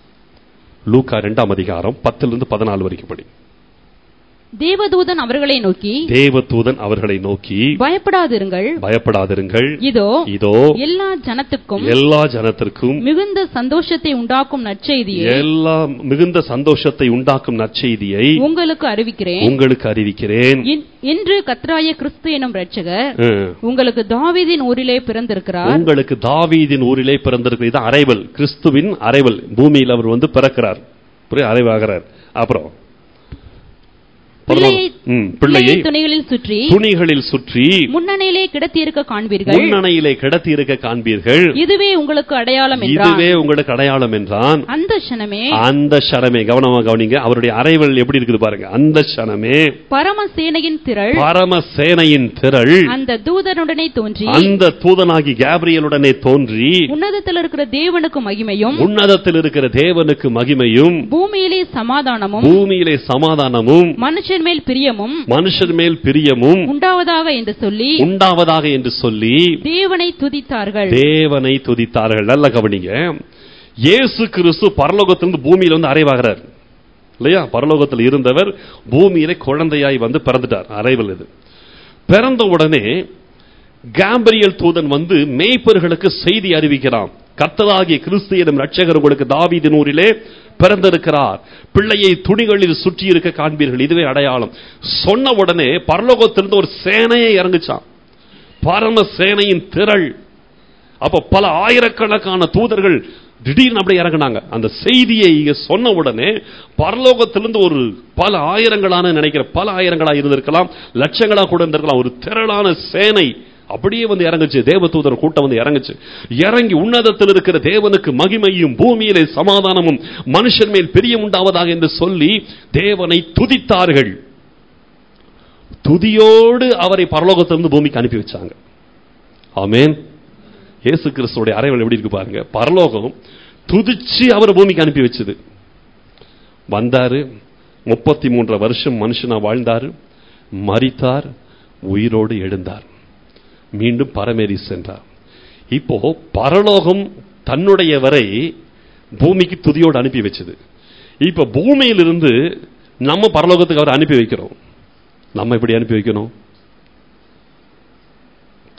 லூக்கா ரெண்டாம் அதிகாரம் பத்திலிருந்து பதினாலு வரைக்கும் படிங்க தேவதூதன் அவர்களை நோக்கி தேவதூதன் அவர்களை நோக்கி பயப்படாதிருங்கள் பயப்படாதிருங்கள் இதோ இதோ எல்லா ஜனத்துக்கும் எல்லா ஜனத்திற்கும் மிகுந்த சந்தோஷத்தை உண்டாக்கும் நற்செய்தியை எல்லா மிகுந்த சந்தோஷத்தை உண்டாக்கும் நற்செய்தியை உங்களுக்கு அறிவிக்கிறேன் உங்களுக்கு அறிவிக்கிறேன் இன்- இன்று கத்ராய கிறிஸ்து எனும் ரட்சகர் ம். உங்களுக்கு தாவீதின் ஊரிலே பிறந்திருக்கிறார் உங்களுக்கு தாவீதின் ஊரிலே பிறந்திருக்கிற இது அரைவல் கிறிஸ்துவின் அரைவல் பூமியில் அவர் வந்து பிறக்கிறார் புரிய அரைவாகிறார் அப்புறம் பிள்ளையை ம், பிள்ளையை துணிகளில் சுற்றி துணிகளில் சுற்றி முன்னணியிலே கிடத்தியிருக்க காண்பீர்கள் முன்னணையிலே கிடத்தி இருக்க காண்பீர்கள் இதுவே உங்களுக்கு அடையாளம் என்றார் இதுவே உங்களுக்கு அடையாளம் என்றான் அந்த க்ஷணமே அந்த ஷனமே கவனமா கவனிங்க அவருடைய அரைவல் எப்படி இருக்குது பாருங்க அந்த ஷனமே பரமசேனையின் திரள் பரமசேனையின் திரள் அந்த தூதனுடனே தோன்றி அந்த தூதனாகி கேப்ரியலுடனே தோன்றி உன்னதத்தில் இருக்கிற தேவனுக்கு மகிமையும் உன்னதத்தில் இருக்கிற தேவனுக்கு மகிமையும் பூமியிலே சமாதானமும் பூமியிலே சமாதானமும் மனுஷன் மேல் பிரியமும் மனுஷர் மேல் பிரியமும் உண்டாவதாக என்று சொல்லி உண்டாவதாக என்று சொல்லி தேவனை துதித்தார்கள் தேவனை துதித்தார்கள் நல்ல கவனிங்க இயேசு கிறிஸ்து பரலோகத்திலிருந்து பூமியில வந்து அறைவாகிறார் இல்லையா பரலோகத்தில் இருந்தவர் பூமியிலே குழந்தையாய் வந்து பிறந்துட்டார் அறைவல் இது பிறந்த உடனே காம்பரியல் தூதன் வந்து மேய்ப்பர்களுக்கு செய்தி அறிவிக்கிறான் கர்த்தராகிய கிறிஸ்து எனும் ரட்சகர் உங்களுக்கு தாவீதின் ஊரிலே பிறந்திருக்கிறார் பிள்ளையை துணிகளில் சுற்றி இருக்க காண்பீர்கள் இதுவே அடையாளம் சொன்ன உடனே பரலோகத்திலிருந்து ஒரு சேனையை இறங்குச்சான் பரம சேனையின் திரள் அப்ப பல ஆயிரக்கணக்கான தூதர்கள் திடீர்னு அப்படியே இறங்குனாங்க அந்த செய்தியை இங்க சொன்ன உடனே பரலோகத்திலிருந்து ஒரு பல ஆயிரங்களான நினைக்கிற பல ஆயிரங்களா இருந்திருக்கலாம் லட்சங்களா கூட இருந்திருக்கலாம் ஒரு திரளான சேனை அப்படியே வந்து இறங்குச்சு தேவதூதர் கூட்டம் வந்து இறங்குச்சு இறங்கி உன்னதத்தில் இருக்கிற தேவனுக்கு மகிமையும் பூமியிலே சமாதானமும் மனுஷன் மேல் பிரியம் உண்டாவதாக என்று சொல்லி தேவனை துதித்தார்கள் துதியோடு அவரை பரலோகத்திலிருந்து பூமிக்கு அனுப்பி வச்சாங்க ஆமென் இயேசு கிறிஸ்துவோட அறைவல் எப்படி இருக்கு பாருங்க பரலோகம் துதிச்சு அவர் பூமிக்கு அனுப்பி வச்சது வந்தாரு முப்பத்தி மூன்று வருஷம் மனுஷனா வாழ்ந்தாரு மரித்தார் உயிரோடு எழுந்தார் மீண்டும் பரமேறி சென்றார் இப்போ பரலோகம் தன்னுடையவரை பூமிக்கு துதியோடு அனுப்பி வச்சது இப்ப பூமியிலிருந்து நம்ம பரலோகத்துக்கு அவர் அனுப்பி வைக்கிறோம் நம்ம எப்படி அனுப்பி வைக்கணும்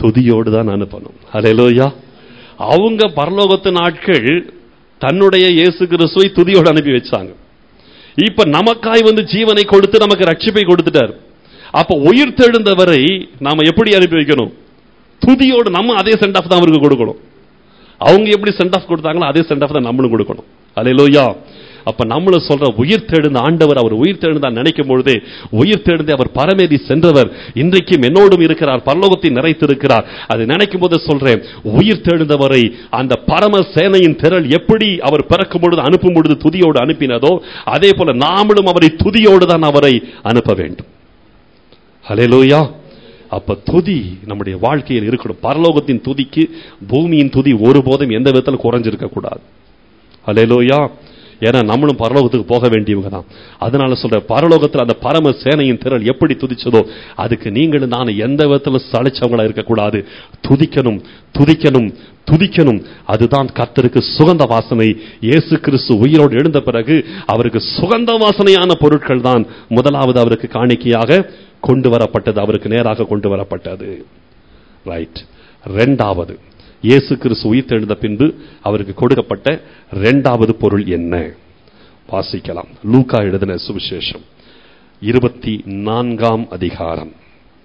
துதியோடு தான் அனுப்பணும் ஹalleluya அவங்க பரலோகத்து நாட்கள் தன்னுடைய இயேசு கிறிஸ்துவை துதியோடு அனுப்பி வச்சாங்க இப்ப நமக்காய் வந்து ஜீவனை கொடுத்து நமக்கு ரட்சிப்பை கொடுத்துட்டார் அப்ப உயிர் தெழுந்தவரை நாம எப்படி அனுப்பி வைக்கணும் துதியோடு நம்ம அதே சென்ட் ஆஃப் தான் அவருக்கு கொடுக்கணும் அவங்க எப்படி சென்ட் ஆஃப் கொடுத்தாங்களோ அதே சென்ட் ஆஃப் தான் நம்மளும் கொடுக்கணும் அல்லேலூயா அப்ப நம்மளும் சொல்ற உயிர் தெழுந்த ஆண்டவர் அவர் உயிர் தெழுந்தா நினைக்கும் பொழுதே உயிர் தெழுந்தே அவர் பரமேறி சென்றவர் இன்றைக்கும் என்னோடும் இருக்கிறார் பரலோகத்தை நிறைத்திருக்கிறார் அதை நினைக்கும் போது சொல்றேன் உயிர் தெழுந்தவரை அந்த பரம சேனையின் திரள் எப்படி அவர் பிறக்கும் பொழுது அனுப்பும் பொழுது துதியோடு அனுப்பினதோ அதே போல நாமளும் அவரை துதியோடு தான் அவரை அனுப்ப வேண்டும் ஹalleluya அப்ப துதி நம்முடைய வாழ்க்கையில் இருக்கணும் பரலோகத்தின் துதிக்கு பூமியின் துதி ஒருபோதும் எந்த விதத்தில் குறைஞ்சிருக்க கூடாது ஹalleluya ஏன்னா நம்மளும் பரலோகத்துக்கு போக வேண்டியவங்க தான் அதனால சொல்ற பரலோகத்தில் அந்த பரம சேனையின் திரள் எப்படி துதிச்சதோ அதுக்கு நீங்களும் நான் எந்த விதத்தில் சளைச்சவங்களா இருக்கக்கூடாது துதிக்கணும் துதிக்கணும் துதிக்கணும் அதுதான் கர்த்தருக்கு சுகந்த வாசனை இயேசு கிறிஸ்து உயிரோடு எழுந்த பிறகு அவருக்கு சுகந்த வாசனையான பொருட்கள் தான் முதலாவது அவருக்கு காணிக்கையாக கொண்டு வரப்பட்டது அவருக்கு நேராக கொண்டு வரப்பட்டது ரைட் ரெண்டாவது இயேசு கிறிஸ்து உயிர் தெழுந்த பின்பு அவருக்கு கொடுக்கப்பட்ட இரண்டாவது பொருள் என்ன வாசிக்கலாம் லூக்கா எழுதின சுவிசேஷம் இருபத்தி நான்காம் அதிகாரம்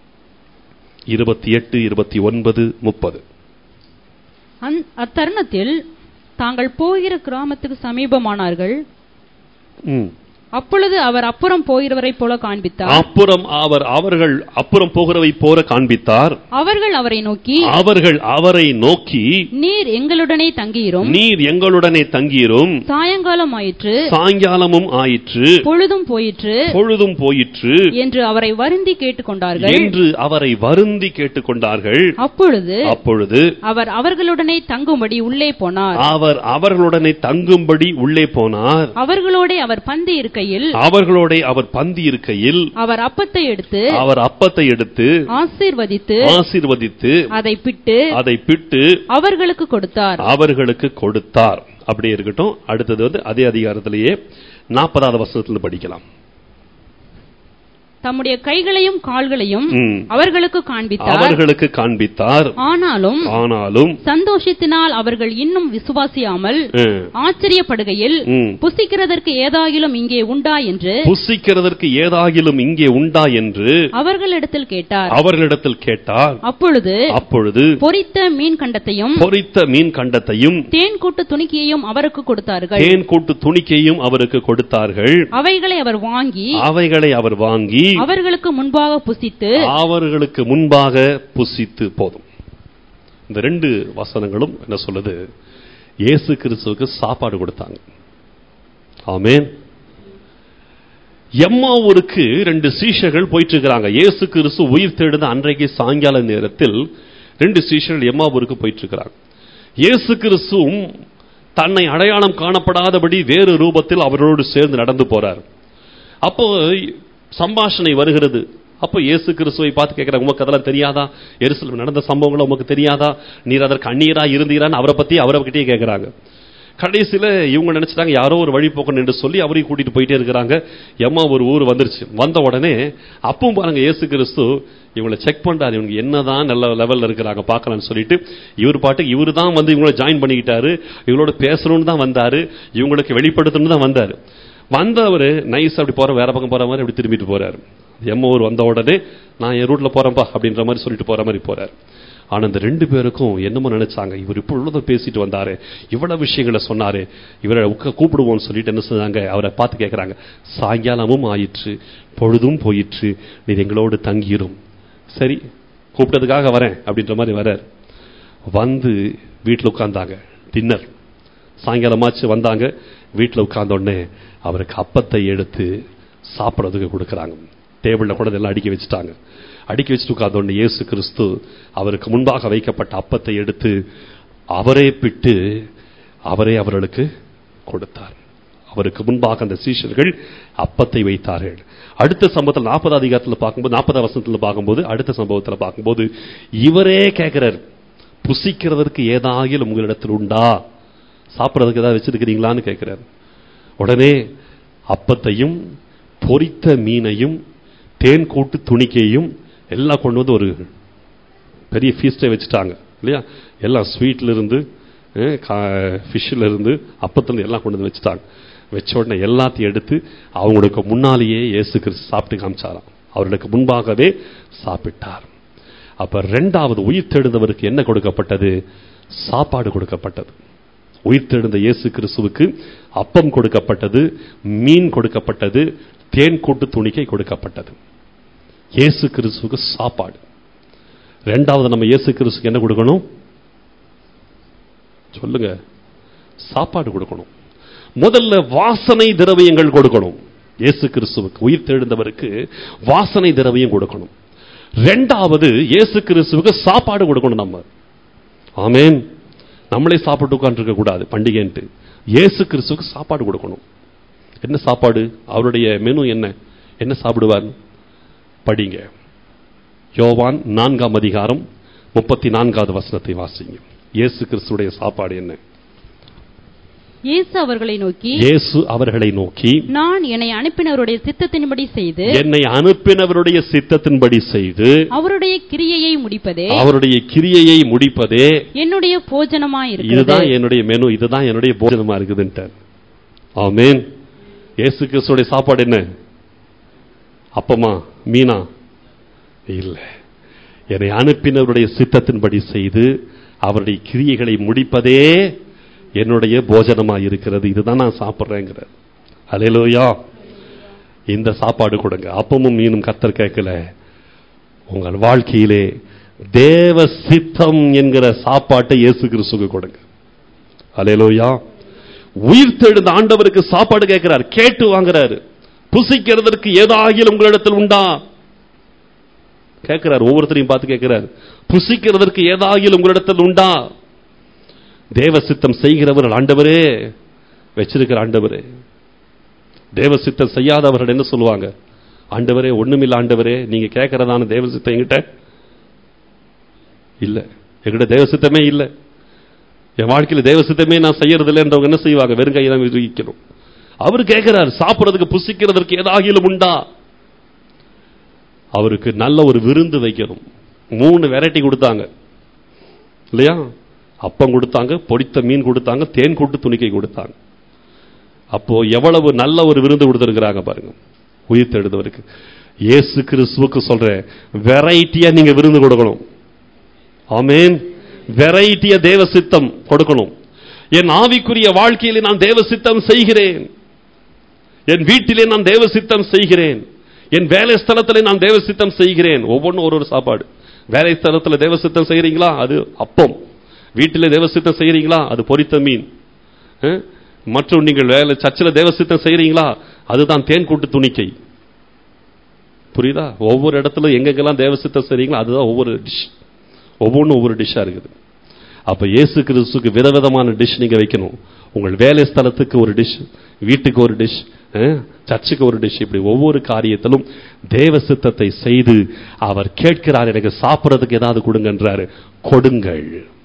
இருபத்தி எட்டு இருபத்தி ஒன்பது முப்பது அந்- அத்தருணத்தில் தாங்கள் போகிற கிராமத்துக்கு சமீபமானார்கள் ம். அப்பொழுது அவர் அப்புறம் போகிறவரைப் போல காண்பித்தார் அப்புறம் அவர் அவர்கள் அப்புறம் போகிறவை போல காண்பித்தார் அவர்கள் அவரை நோக்கி அவர்கள் அவரை நோக்கி நீர் எங்களுடனே தங்கியிரும் நீர் எங்களுடனே தங்கியிரும் சாயங்காலம் ஆயிற்று சாயங்காலமும் ஆயிற்று பொழுதும் போயிற்று பொழுதும் போயிற்று என்று அவரை வருந்தி கேட்டுக்கொண்டார்கள் என்று அவரை வருந்தி கேட்டுக்கொண்டார்கள் அப்பொழுது அப்பொழுது அவர் அவர்களுடனே தங்கும்படி உள்ளே போனார் அவர் அவர்களுடனே தங்கும்படி உள்ளே போனார் அவர்களோடே அவர் பந்தி இருக்கையில் அவர்களோட அவர் பந்தி இருக்கையில் அவர் அப்பத்தை எடுத்து அவர் அப்பத்தை எடுத்து ஆசீர்வதித்து ஆசீர்வதித்து அதை பிட்டு அதை பிட்டு அவர்களுக்கு கொடுத்தார் அவர்களுக்கு கொடுத்தார் அப்படியே இருக்கட்டும் அடுத்தது வந்து அதே அதிகாரத்திலேயே நாற்பதாவது வசனத்துல படிக்கலாம் தம்முடைய கைகளையும் கால்களையும் ம். அவர்களுக்கு காண்பித்தார் அவர்களுக்கு காண்பித்தார் ஆனாலும் ஆனாலும் சந்தோஷத்தினால் அவர்கள் இன்னும் விசுவாசியாமல் ம், ஆச்சரியப்படுகையில் ம். புசிக்கிறதற்கு ஏதாகிலும் இங்கே உண்டா என்று புசிக்கிறதற்கு ஏதாகிலும் இங்கே உண்டா என்று அவர்களிடத்தில் கேட்டார் அவர்களிடத்தில் கேட்டார் அப்பொழுது அப்பொழுது பொரித்த மீன் கண்டத்தையும் பொரித்த மீன் கண்டத்தையும் தேன் கூட்டு துணிக்கையும் அவருக்கு கொடுத்தார்கள் தேன் கூட்டு துணிக்கையும் அவருக்கு கொடுத்தார்கள் அவைகளை அவர் வாங்கி அவைகளை அவர் வாங்கி அவர்களுக்கு முன்பாக புசித்து அவர்களுக்கு முன்பாக புசித்து போதும் இந்த ரெண்டு வசனங்களும் என்ன சொல்லுது இயேசு கிறிஸ்துவுக்கு சாப்பாடு கொடுத்தாங்க ஆமென் எம்மாவூருக்கு ரெண்டு சீஷர்கள் போயிட்டு இருக்கிறாங்க இயேசு கிறிஸ்து உயிர் தெழுந்த அன்றைக்கு சாயங்கால நேரத்தில் ரெண்டு சீஷர்கள் எம்மாவூருக்கு போயிட்டு இருக்கிறாங்க இயேசு கிறிஸ்துவும் தன்னை அடையாளம் காணப்படாதபடி வேறு ரூபத்தில் அவரோடு சேர்ந்து நடந்து போறார் அப்போ சம்பாஷணை வருகிறது அப்போ இயேசு கிறிஸ்துவை பார்த்து கேட்கிறாங்க உமக்கு அதெல்லாம் தெரியாதா எருசலேம் நடந்த சம்பவங்கள் உமக்கு தெரியாதா நீர் அதற்கு அந்நியரா இருந்தீரான்னு அவரை பத்தி அவரை கேட்கிறாங்க கடைசியில இவங்க நினைச்சிட்டாங்க யாரோ ஒரு வழி போக்கணும் என்று சொல்லி அவரையும் கூட்டிட்டு போயிட்டே இருக்கிறாங்க எம்மா ஒரு ஊர் வந்துருச்சு வந்த உடனே அப்பவும் பாருங்க இயேசு கிறிஸ்து இவங்களை செக் பண்றாரு இவங்க என்னதான் நல்ல லெவல்ல இருக்கிறாங்க பார்க்கலாம்னு சொல்லிட்டு இவர் பாட்டுக்கு இவரு தான் வந்து இவங்கள ஜாயின் பண்ணிக்கிட்டாரு இவங்களோட பேசணும்னு தான் வந்தாரு இவங்களுக்கு வெளிப்படுத்தணும்னு தான் வந்தாரு வந்தவர் நைஸ் அப்படி போற வேற பக்கம் போற மாதிரி அப்படி திரும்பிட்டு போறாரு எம்ம ஊர் வந்த உடனே நான் என் ரூட்ல போறேன்ப்பா அப்படின்ற மாதிரி சொல்லிட்டு போற மாதிரி போறாரு ஆனா இந்த ரெண்டு பேருக்கும் என்னமோ நினைச்சாங்க இவர் இப்போ உள்ளதை பேசிட்டு வந்தாரு இவ்வளவு விஷயங்களை சொன்னாரு இவரை உக்க கூப்பிடுவோம்னு சொல்லிட்டு என்ன செஞ்சாங்க அவரை பார்த்து கேட்கறாங்க சாயங்காலமும் ஆயிற்று பொழுதும் போயிற்று நீர் எங்களோடு தங்கிரும் சரி கூப்பிட்டதுக்காக வரேன் அப்படின்ற மாதிரி வரார் வந்து வீட்டில் உட்கார்ந்தாங்க டின்னர் சாயங்காலமாச்சு வந்தாங்க வீட்டில் உட்கார்ந்த உடனே அவருக்கு அப்பத்தை எடுத்து சாப்பிட்றதுக்கு கொடுக்குறாங்க டேபிளில் கூட இதெல்லாம் அடுக்கி வச்சுட்டாங்க அடுக்கி வச்சுட்டு உட்கார்ந்த உடனே இயேசு கிறிஸ்து அவருக்கு முன்பாக வைக்கப்பட்ட அப்பத்தை எடுத்து அவரே பிட்டு அவரே அவர்களுக்கு கொடுத்தார் அவருக்கு முன்பாக அந்த சீஷர்கள் அப்பத்தை வைத்தார்கள் அடுத்த சம்பவத்தில் நாற்பது அதிகாரத்தில் பார்க்கும்போது நாற்பது வசனத்தில் பார்க்கும்போது அடுத்த சம்பவத்தில் பார்க்கும்போது இவரே கேட்கிறார் புசிக்கிறதற்கு ஏதாகிலும் உங்களிடத்தில் உண்டா சாப்பிட்றதுக்கு ஏதாவது வச்சிருக்கிறீங்களான்னு கேட்கிறார் உடனே அப்பத்தையும் பொரித்த மீனையும் தேன் கூட்டு துணிக்கையும் எல்லாம் கொண்டு வந்து ஒரு பெரிய ஃபீஸ்டே வச்சுட்டாங்க இல்லையா எல்லாம் ஸ்வீட்ல இருந்து ஃபிஷ்ல இருந்து அப்பத்துல இருந்து எல்லாம் கொண்டு வந்து வச்சுட்டாங்க வச்ச உடனே எல்லாத்தையும் எடுத்து அவங்களுக்கு முன்னாலேயே இயேசு கிறிஸ்து சாப்பிட்டு காமிச்சாராம் அவர்களுக்கு முன்பாகவே சாப்பிட்டார் அப்ப ரெண்டாவது உயிர் தெழுந்தவருக்கு என்ன கொடுக்கப்பட்டது சாப்பாடு கொடுக்கப்பட்டது உயிர் தெழுந்த இயேசு கிறிஸ்துவுக்கு அப்பம் கொடுக்கப்பட்டது மீன் கொடுக்கப்பட்டது தேன் கூட்டு துணிக்கை கொடுக்கப்பட்டது இயேசு கிறிஸ்துவுக்கு சாப்பாடு ரெண்டாவது நம்ம இயேசு கிறிஸ்துக்கு என்ன கொடுக்கணும் சொல்லுங்க சாப்பாடு கொடுக்கணும் முதல்ல வாசனை திரவியங்கள் கொடுக்கணும் இயேசு கிறிஸ்துவுக்கு உயிர் தெழுந்தவருக்கு வாசனை திரவியம் கொடுக்கணும் ரெண்டாவது இயேசு கிறிஸ்துவுக்கு சாப்பாடு கொடுக்கணும் நம்ம ஆமேன் நம்மளே சாப்பிட்டு உட்காந்துருக்க கூடாது பண்டிகைன்ட்டு இயேசு கிறிஸ்துவுக்கு சாப்பாடு கொடுக்கணும் என்ன சாப்பாடு அவருடைய மெனு என்ன என்ன சாப்பிடுவார் படிங்க யோவான் நான்காம் அதிகாரம் முப்பத்தி நான்காவது வசனத்தை வாசிங்க இயேசு கிறிஸ்துடைய சாப்பாடு என்ன இயேசு அவர்களை நோக்கி இயேசு அவர்களை நோக்கி நான் என்னை அனுப்பினவருடைய சித்தத்தின்படி செய்து என்னை அனுப்பினவருடைய சித்தத்தின்படி செய்து அவருடைய கிரியையை முடிப்பதே அவருடைய கிரியையை முடிப்பதே என்னுடைய போஜனமாய் இருக்கிறது இதுதான் என்னுடைய மெனு இதுதான் என்னுடைய போஜனமா இருக்குதுன்ட்டார் ஆமேன் இயேசு கிறிஸ்துடைய சாப்பாடு என்ன அப்பமா மீனா இல்ல என்னை அனுப்பினவருடைய சித்தத்தின்படி செய்து அவருடைய கிரியைகளை முடிப்பதே என்னுடைய போஜனமா இருக்கிறது இதுதான் நான் சாப்பிட்றேங்கிறார் அலையலோயா இந்த சாப்பாடு கொடுங்க அப்பமும் மீனும் கத்தர் கேட்கல உங்கள் வாழ்க்கையிலே தேவ சித்தம் என்கிற சாப்பாட்டை இயேசு கிறிஸ்துக்கு கொடுங்க அலையலோயா உயிர் தெழுந்த ஆண்டவருக்கு சாப்பாடு கேட்கிறார் கேட்டு வாங்குறாரு புசிக்கிறதற்கு ஏதாகிலும் உங்களிடத்தில் உண்டா கேட்கிறார் ஒவ்வொருத்தரையும் பார்த்து கேட்கிறார் புசிக்கிறதற்கு ஏதாகிலும் உங்களிடத்தில் உண்டா தேவ சித்தம் செய்கிறவர்கள் ஆண்டவரே வச்சிருக்கிற ஆண்டவரே தேவ சித்தம் செய்யாதவர்கள் என்ன சொல்லுவாங்க ஆண்டவரே ஒண்ணுமில்ல ஆண்டவரே நீங்க கேட்கறதான தேவ சித்தம் எங்கிட்ட இல்ல எங்கிட்ட தேவ சித்தமே இல்ல என் வாழ்க்கையில தேவ சித்தமே நான் செய்யறது இல்லைன்றவங்க என்ன செய்வாங்க வெறும் கையை தான் விரிக்கணும் அவர் கேட்கிறார் சாப்பிடுறதுக்கு புசிக்கிறதற்கு ஏதாகிலும் உண்டா அவருக்கு நல்ல ஒரு விருந்து வைக்கணும் மூணு வெரைட்டி கொடுத்தாங்க இல்லையா அப்பம் கொடுத்தாங்க பொடித்த மீன் கொடுத்தாங்க தேன் கூட்டு துணிக்கை கொடுத்தாங்க அப்போ எவ்வளவு நல்ல ஒரு விருந்து கொடுத்திருக்கிறாங்க பாருங்க உயிர் தெழுதவருக்கு இயேசு கிறிஸ்துவுக்கு சொல்றேன் வெரைட்டியா நீங்க விருந்து கொடுக்கணும் ஆமேன் வெரைட்டியா தேவ சித்தம் கொடுக்கணும் என் ஆவிக்குரிய வாழ்க்கையிலே நான் தேவ சித்தம் செய்கிறேன் என் வீட்டிலே நான் தேவ சித்தம் செய்கிறேன் என் வேலை ஸ்தலத்திலே நான் தேவ சித்தம் செய்கிறேன் ஒவ்வொன்றும் ஒரு ஒரு சாப்பாடு வேலை ஸ்தலத்தில் தேவ சித்தம் செய்கிறீங்களா அது அப்பம் வீட்டில் தேவ சித்தம் செய்கிறீங்களா அது பொரித்த மீன் அஹ்? மற்றும் நீங்கள் வேலை சர்ச்சில் தேவ சித்தம் செய்கிறீங்களா அதுதான் தேன் கூட்டு துணிக்கை புரியுதா ஒவ்வொரு இடத்துல எங்கெங்கெல்லாம் தேவ சித்தம் செய்றீங்களோ அதுதான் ஒவ்வொரு டிஷ் ஒவ்வொன்றும் ஒவ்வொரு டிஷ்ஷா இருக்குது அப்ப இயேசு கிறிஸ்துக்கு விதவிதமான டிஷ் நீங்க வைக்கணும் உங்கள் வேலை ஸ்தலத்துக்கு ஒரு டிஷ் வீட்டுக்கு ஒரு டிஷ் சர்ச்சுக்கு ஒரு டிஷ் இப்படி ஒவ்வொரு காரியத்திலும் தேவ சித்தத்தை செய்து அவர் கேட்கிறார் எனக்கு சாப்பிட்றதுக்கு ஏதாவது கொடுங்கன்றாரு கொடுங்கள்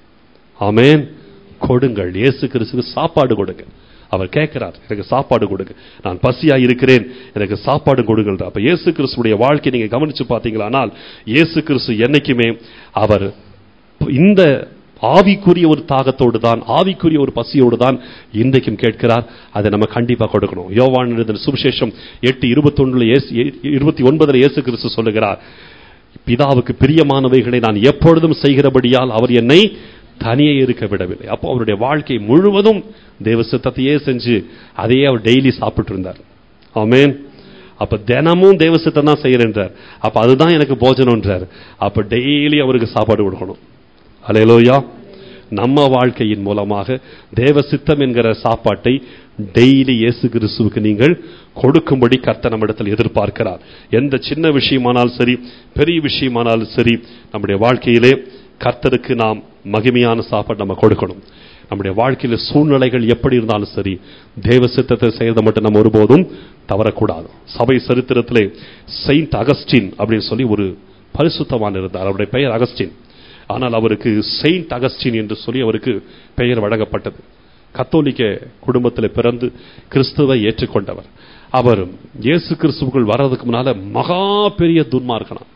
ஆமென் கொடுங்கள் இயேசு கிறிஸ்துக்கு சாப்பாடு கொடுங்க அவர் கேட்கிறார் எனக்கு சாப்பாடு கொடுங்க நான் பசியா இருக்கிறேன் எனக்கு சாப்பாடு கொடுங்கள் அப்ப இயேசு கிறிஸ்துடைய வாழ்க்கை நீங்க கவனிச்சு பார்த்தீங்களானால் இயேசு கிறிஸ்து என்னைக்குமே அவர் இந்த ஆவிக்குரிய ஒரு தாகத்தோடு தான் ஆவிக்குரிய ஒரு பசியோடு தான் இன்றைக்கும் கேட்கிறார் அதை நம்ம கண்டிப்பா கொடுக்கணும் யோவான் எழுதின சுவிசேஷம் எட்டு இருபத்தொன்னுல இருபத்தி ஒன்பதுல இயேசு கிறிஸ்து சொல்லுகிறார் பிதாவுக்கு பிரியமானவைகளை நான் எப்பொழுதும் செய்கிறபடியால் அவர் என்னை தனியே இருக்க விடவில்லை அப்போ அவருடைய வாழ்க்கை முழுவதும் தேவ சித்தத்தையே செஞ்சு அதையே அவர் டெய்லி சாப்பிட்டு இருந்தார் ஆமேன் அப்ப தினமும் தேவ சித்தம் தான் செய்யறேன்றார் அப்ப அதுதான் எனக்கு போஜனம்ன்றார் அப்ப டெய்லி அவருக்கு சாப்பாடு கொடுக்கணும் அலையலோயா நம்ம வாழ்க்கையின் மூலமாக தேவ சித்தம் என்கிற சாப்பாட்டை டெய்லி இயேசு கிறிஸ்துவுக்கு நீங்கள் கொடுக்கும்படி கர்த்தர் நம்மிடத்தில் எதிர்பார்க்கிறார் எந்த சின்ன விஷயமானாலும் சரி பெரிய விஷயமானாலும் சரி நம்முடைய வாழ்க்கையிலே கர்த்தருக்கு நாம் மகிமையான சாப்பாடு நம்ம கொடுக்கணும் நம்முடைய வாழ்க்கையில சூழ்நிலைகள் எப்படி இருந்தாலும் சரி தேவ சித்தத்தை செய்யறதை மட்டும் நம்ம ஒருபோதும் தவறக்கூடாது சபை சரித்திரத்திலே செயின்ட் அகஸ்டின் அப்படின்னு சொல்லி ஒரு பரிசுத்தவான் இருந்தார் அவருடைய பெயர் அகஸ்டின் ஆனால் அவருக்கு செயின்ட் அகஸ்டின் என்று சொல்லி அவருக்கு பெயர் வழங்கப்பட்டது கத்தோலிக்க குடும்பத்தில் பிறந்து கிறிஸ்துவை ஏற்றுக்கொண்டவர் அவர் இயேசு கிறிஸ்துவுக்குள் வர்றதுக்கு முன்னால மகா பெரிய துன்மார்க்கனா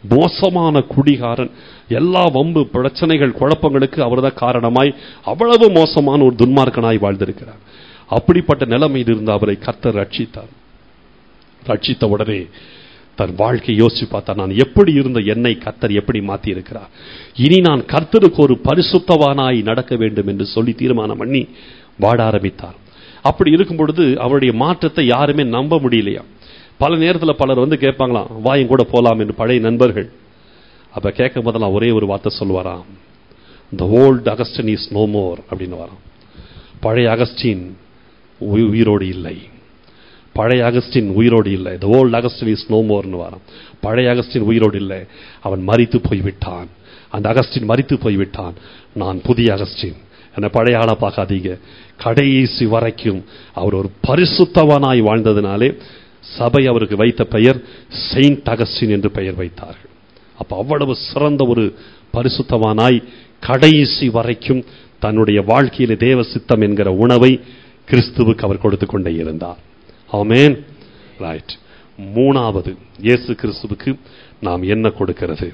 மோசமான குடிகாரன் எல்லா வம்பு பிரச்சனைகள் குழப்பங்களுக்கு அவர்தான் காரணமாய் அவ்வளவு மோசமான ஒரு துன்மார்க்கனாய் வாழ்ந்திருக்கிறார் அப்படிப்பட்ட நிலைமையில் இருந்து அவரை கர்த்தர் ரட்சித்தார் ரட்சித்த உடனே தன் வாழ்க்கை யோசிச்சு பார்த்தா நான் எப்படி இருந்த என்னை கர்த்தர் எப்படி மாத்தி இருக்கிறார் இனி நான் கர்த்தருக்கு ஒரு பரிசுத்தவானாய் நடக்க வேண்டும் என்று சொல்லி தீர்மானம் பண்ணி வாட ஆரம்பித்தார் அப்படி இருக்கும் பொழுது அவருடைய மாற்றத்தை யாருமே நம்ப முடியலையா பல நேரத்தில் பலர் வந்து கேட்பாங்களாம் வாயும் கூட போலாம் என்று பழைய நண்பர்கள் அப்ப கேட்கும் போதெல்லாம் ஒரே ஒரு வார்த்தை சொல்லுவாராம் the old Augustine is no more அப்படின்னு வரான் பழைய அகஸ்டின் உயி- உயிரோடு இல்லை பழைய அகஸ்டின் உயிரோடு இல்லை the old Augustine is no மோர்னு வரான் பழைய அகஸ்டின் உயிரோடு இல்லை அவன் மரித்து போய்விட்டான் அந்த அகஸ்டின் மரித்து போய்விட்டான் நான் புதிய அகஸ்டின் என்ன பழைய ஆளா பார்க்காதீங்க கடைசி வரைக்கும் அவர் ஒரு பரிசுத்தவனாய் வாழ்ந்ததினாலே சபை அவருக்கு வைத்த பெயர் செயின்ட் அகஸ்டின் என்று பெயர் வைத்தார்கள் அப்ப அவ்வளவு சிறந்த ஒரு பரிசுத்தவானாய் கடைசி வரைக்கும் தன்னுடைய வாழ்க்கையில தேவ சித்தம் என்கிற உணவை கிறிஸ்துவுக்கு அவர் கொடுத்து கொண்டே இருந்தார் ஆமென் ரைட் மூணாவது இயேசு கிறிஸ்துவுக்கு நாம் என்ன கொடுக்கிறது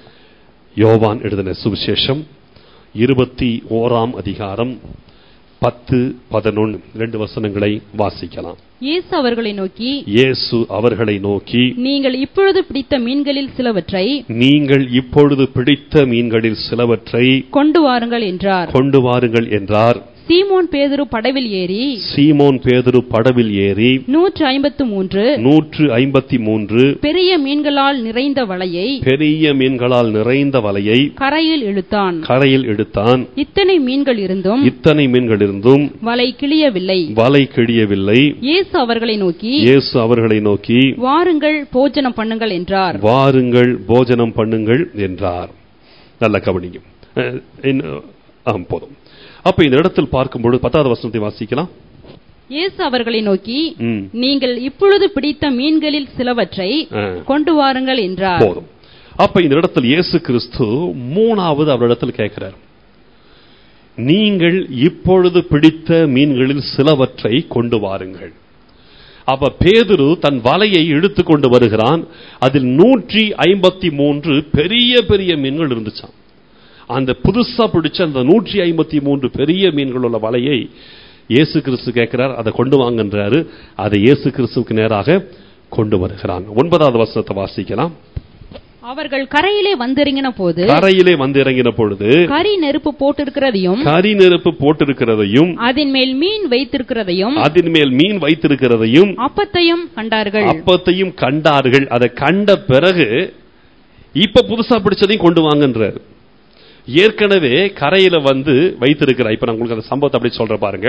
யோவான் எழுதின சுவிசேஷம் இருபத்தி ஓராம் அதிகாரம் பத்து பதினொன்று ரெண்டு வசனங்களை வாசிக்கலாம் இயேசு அவர்களை நோக்கி இயேசு அவர்களை நோக்கி நீங்கள் இப்பொழுது பிடித்த மீன்களில் சிலவற்றை நீங்கள் இப்பொழுது பிடித்த மீன்களில் சிலவற்றை கொண்டு வாருங்கள் என்றார் கொண்டு வாருங்கள் என்றார் சீமோன் பேதுரு படவில் ஏறி சீமோன் பேதுரு படவில் ஏறி நூற்று ஐம்பத்து மூன்று நூற்று ஐம்பத்தி மூன்று பெரிய மீன்களால் நிறைந்த வலையை பெரிய மீன்களால் நிறைந்த வலையை கரையில் இழுத்தான் கரையில் எடுத்தான் இத்தனை மீன்கள் இருந்தும் இத்தனை மீன்கள் இருந்தும் வலை கிளியவில்லை வலை கிழியவில்லை இயேசு அவர்களை நோக்கி இயேசு அவர்களை நோக்கி வாருங்கள் போஜனம் பண்ணுங்கள் என்றார் வாருங்கள் போஜனம் பண்ணுங்கள் என்றார் நல்ல கவனிங்க அஹ், இன்னும், ஆம், போதும் அப்ப இந்த இடத்தில் பார்க்கும்பொழுது பத்தாவது வசனத்தை வாசிக்கலாம் இயேசு அவர்களை நோக்கி ம், நீங்கள் இப்பொழுது பிடித்த மீன்களில் சிலவற்றை அஹ், கொண்டு வாருங்கள் என்றார் போதும் அப்ப இந்த இடத்தில் இயேசு கிறிஸ்து மூணாவது அவரிடத்தில் கேட்கிறார் நீங்கள் இப்பொழுது பிடித்த மீன்களில் சிலவற்றை கொண்டு வாருங்கள் அப்ப பேதுரு தன் வலையை இழுத்து கொண்டு வருகிறான் அதில் நூற்றி ஐம்பத்தி மூன்று பெரிய பெரிய மீன்கள் இருந்துச்சாம் அந்த புதுசா பிடிச்ச அந்த நூற்றி ஐம்பத்தி மூன்று பெரிய மீன்கள் உள்ள வலையை இயேசு கிறிஸ்து கேட்கிறார் அதை கொண்டு வாங்கன்றாரு அதை இயேசு கிறிஸ்துவுக்கு நேராக கொண்டு வருகிறான் ஒன்பதாவது வசனத்தை வாசிக்கலாம் அவர்கள் கரையிலே வந்திறங்கின போது கரையிலே வந்து இறங்கின பொழுது கரி நெருப்பு போட்டிருக்கிறதையும் கரி நெருப்பு போட்டிருக்கிறதையும் அதன் மேல் மீன் வைத்திருக்கிறதையும் அதன் மேல் மீன் வைத்திருக்கிறதையும் அப்பத்தையும் கண்டார்கள் அப்பத்தையும் கண்டார்கள் அதை கண்ட பிறகு இப்ப புதுசா பிடிச்சதையும் கொண்டு வாங்கன்றார் ஏற்கனவே கரையில வந்து வைத்திருக்கிறார் இப்ப நான் உங்களுக்கு அந்த சம்பவத்தை அப்படி சொல்ற பாருங்க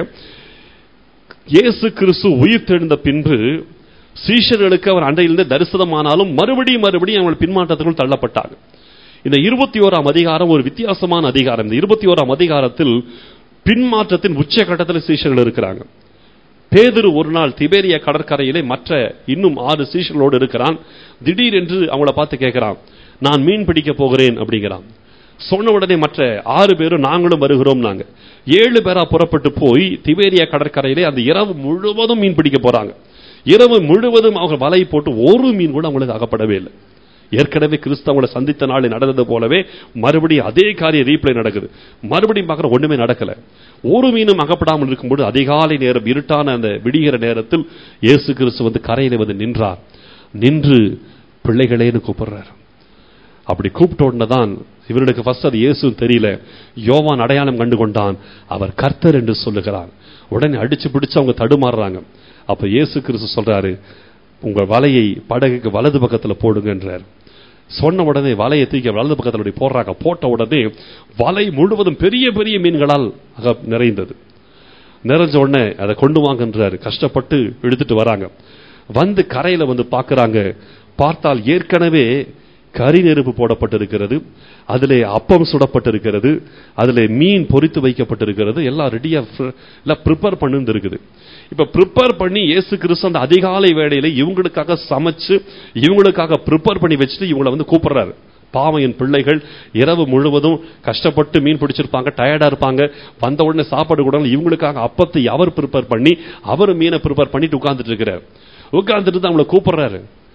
இயேசு கிறிஸ்து உயிர் தெழுந்த பின்பு சீஷர்களுக்கு அவர் அண்டையிலிருந்து தரிசனமானாலும் மறுபடியும் மறுபடியும் அவங்க பின்மாற்றத்துக்குள் தள்ளப்பட்டாங்க இந்த இருபத்தி ஓராம் அதிகாரம் ஒரு வித்தியாசமான அதிகாரம் இந்த இருபத்தி ஓராம் அதிகாரத்தில் பின்மாற்றத்தின் உச்சகட்டத்தில் சீஷர்கள் இருக்கிறாங்க பேதுரு ஒரு நாள் திபேரியா கடற்கரையிலே மற்ற இன்னும் ஆறு சீஷர்களோடு இருக்கிறான் திடீரென்று அவங்கள பார்த்து கேட்கிறான் நான் மீன் பிடிக்க போகிறேன் அப்படிங்கிறான் சொன்ன உடனே மற்ற ஆறு பேரும் நாங்களும் வருகிறோம் நாங்க ஏழு பேரா புறப்பட்டு போய் திபேரியா கடற்கரையிலே அந்த இரவு முழுவதும் மீன் பிடிக்க போறாங்க இரவு முழுவதும் அவங்க வலை போட்டு ஒரு மீன் கூட அவங்களுக்கு அகப்படவே இல்லை ஏற்கனவே கிறிஸ்து அவங்களை சந்தித்த நாளில் நடந்தது போலவே மறுபடியும் அதே காரியம் ரீப்ளை நடக்குது மறுபடியும் பார்க்குற ஒண்ணுமே நடக்கல ஒரு மீனும் அகப்படாமல் இருக்கும்போது அதிகாலை நேரம் இருட்டான அந்த விடிகிற நேரத்தில் இயேசு கிறிஸ்து வந்து கரையில வந்து நின்றார் நின்று பிள்ளைகளேன்னு கூப்பிடுறார் அப்படி கூப்பிட்ட உடனே தான் இவர்களுக்கு ஃபர்ஸ்ட் அது இயேசுன்னு தெரியல யோவான் அடையாளம் கண்டு கொண்டான் அவர் கர்த்தர் என்று சொல்லுகிறார் உடனே அடிச்சு பிடிச்சு அவங்க தடுமாறுறாங்க அப்ப இயேசு கிறிஸ்து சொல்றாரு உங்க வலையை படகுக்கு வலது பக்கத்துல போடுங்கன்றார் சொன்ன உடனே வலையை தூக்கி வலது பக்கத்துல அப்படி போடுறாங்க போட்ட உடனே வலை முழுவதும் பெரிய பெரிய மீன்களால் அக நிறைந்தது நிறைஞ்ச உடனே அதை கொண்டு வாங்கன்றாரு கஷ்டப்பட்டு எடுத்துட்டு வராங்க வந்து கரையில வந்து பார்க்கறாங்க பார்த்தால் ஏற்கனவே கரி நெருப்பு போடப்பட்டிருக்கிறது அதிலே அப்பம் சுடப்பட்டிருக்கிறது அதிலே மீன் பொரித்து வைக்கப்பட்டிருக்கிறது எல்லாம் ரெடியா எல்லாம் ப்ரிப்பேர் பண்ணி இருக்குது இப்ப ப்ரிப்பேர் பண்ணி இயேசு கிறிஸ்து அந்த அதிகாலை வேளையில இவங்களுக்காக சமைச்சு இவங்களுக்காக ப்ரிப்பேர் பண்ணி வச்சுட்டு இவங்களை வந்து கூப்பிடுறாரு பாவம் என் பிள்ளைகள் இரவு முழுவதும் கஷ்டப்பட்டு மீன் பிடிச்சிருப்பாங்க டயர்டா இருப்பாங்க வந்த உடனே சாப்பாடு கூட இவங்களுக்காக அப்பத்தை அவர் ப்ரிப்பேர் பண்ணி அவர் மீனை ப்ரிப்பேர் பண்ணிட்டு உட்கார்ந்துட்டு இருக்கிறார் உட்கார்ந்துட்டு தான் அவங்களை கூப்பிடுறாரு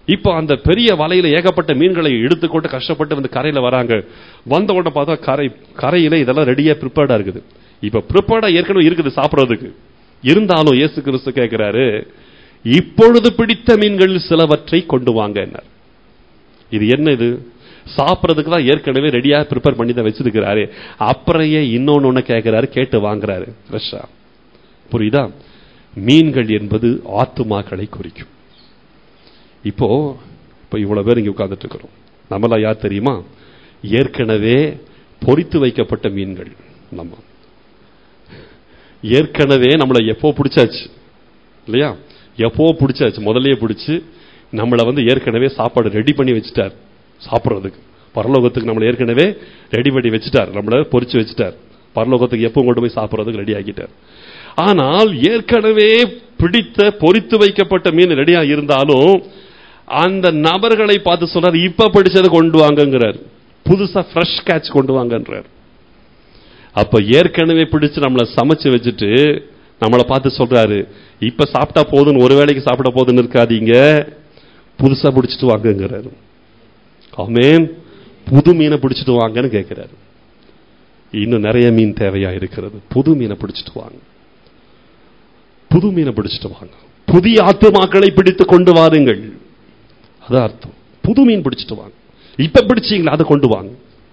இப்போ அந்த பெரிய வலையில ஏகப்பட்ட மீன்களை எடுத்துக்கொண்டு கஷ்டப்பட்டு வந்து கரையில வராங்க வந்த உடனே பார்த்தா கரை கரையில இதெல்லாம் ரெடியா ப்ரிப்பேர்டா இருக்குது இப்ப ப்ரிப்பேர்டா ஏற்கனவே இருக்குது சாப்பிடுறதுக்கு இருந்தாலும் இயேசு கிறிஸ்து கேட்கிறாரு இப்பொழுது பிடித்த மீன்கள் சிலவற்றை கொண்டு வாங்க இது என்ன இது சாப்பிட்றதுக்கு தான் ஏற்கனவே ரெடியா ப்ரிப்பேர் பண்ணி தான் வச்சிருக்கிறாரு அப்புறம் ஏன் இன்னொன்னு ஒண்ணு கேட்கிறாரு கேட்டு வாங்குறாரு ஃப்ரெஷ்ஷா புரியுதா மீன்கள் என்பது ஆத்துமாக்களை குறிக்கும் இப்போ இப்போ இவ்வளவு பேர் இங்க உட்கார்ந்துட்டு இருக்கிறோம் நம்மளாம் யார் தெரியுமா ஏற்கனவே பொரித்து வைக்கப்பட்ட மீன்கள் நம்ம ஏற்கனவே நம்மளை எப்போ பிடிச்சாச்சு இல்லையா எப்போ பிடிச்சாச்சு முதல்லயே பிடிச்சு நம்மளை வந்து ஏற்கனவே சாப்பாடு ரெடி பண்ணி வச்சுட்டார் சாப்பிட்றதுக்கு பரலோகத்துக்கு நம்மளை ஏற்கனவே ரெடி பண்ணி வச்சுட்டார் நம்மளை பொரிச்சு வச்சுட்டார் பரலோகத்துக்கு எப்போ கொண்டு போய் சாப்பிட்றதுக்கு ரெடி ஆக்கிட்டார் ஆனால் ஏற்கனவே பிடித்த பொரித்து வைக்கப்பட்ட மீன் ரெடியா இருந்தாலும் அந்த நபர்களை பார்த்து சொல்றாரு இப்ப பிடிச்சதை கொண்டு வாங்கங்கிறார் புதுசா ஃப்ரெஷ் கேட்ச் கொண்டு வாங்கன்றார் அப்ப ஏற்கனவே பிடிச்சு நம்மளை சமைச்சு வச்சுட்டு நம்மளை பார்த்து சொல்றாரு இப்ப சாப்பிட்டா போதும்னு ஒரு வேளைக்கு சாப்பிட போதுன்னு இருக்காதீங்க புதுசா பிடிச்சிட்டு வாங்கங்கிறாரு ஆமேன் புது மீனை பிடிச்சிட்டு வாங்கன்னு கேட்கிறாரு இன்னும் நிறைய மீன் தேவையா இருக்கிறது புது மீனை பிடிச்சிட்டு வாங்க புது மீனை பிடிச்சிட்டு வாங்க புதிய ஆத்துமாக்களை பிடித்து கொண்டு வாருங்கள் அதான் அர்த்தம் புது மீன் பிடிச்சிட்டு வாங்க இப்ப பிடிச்சீங்களா அதை கொண்டு வாங்க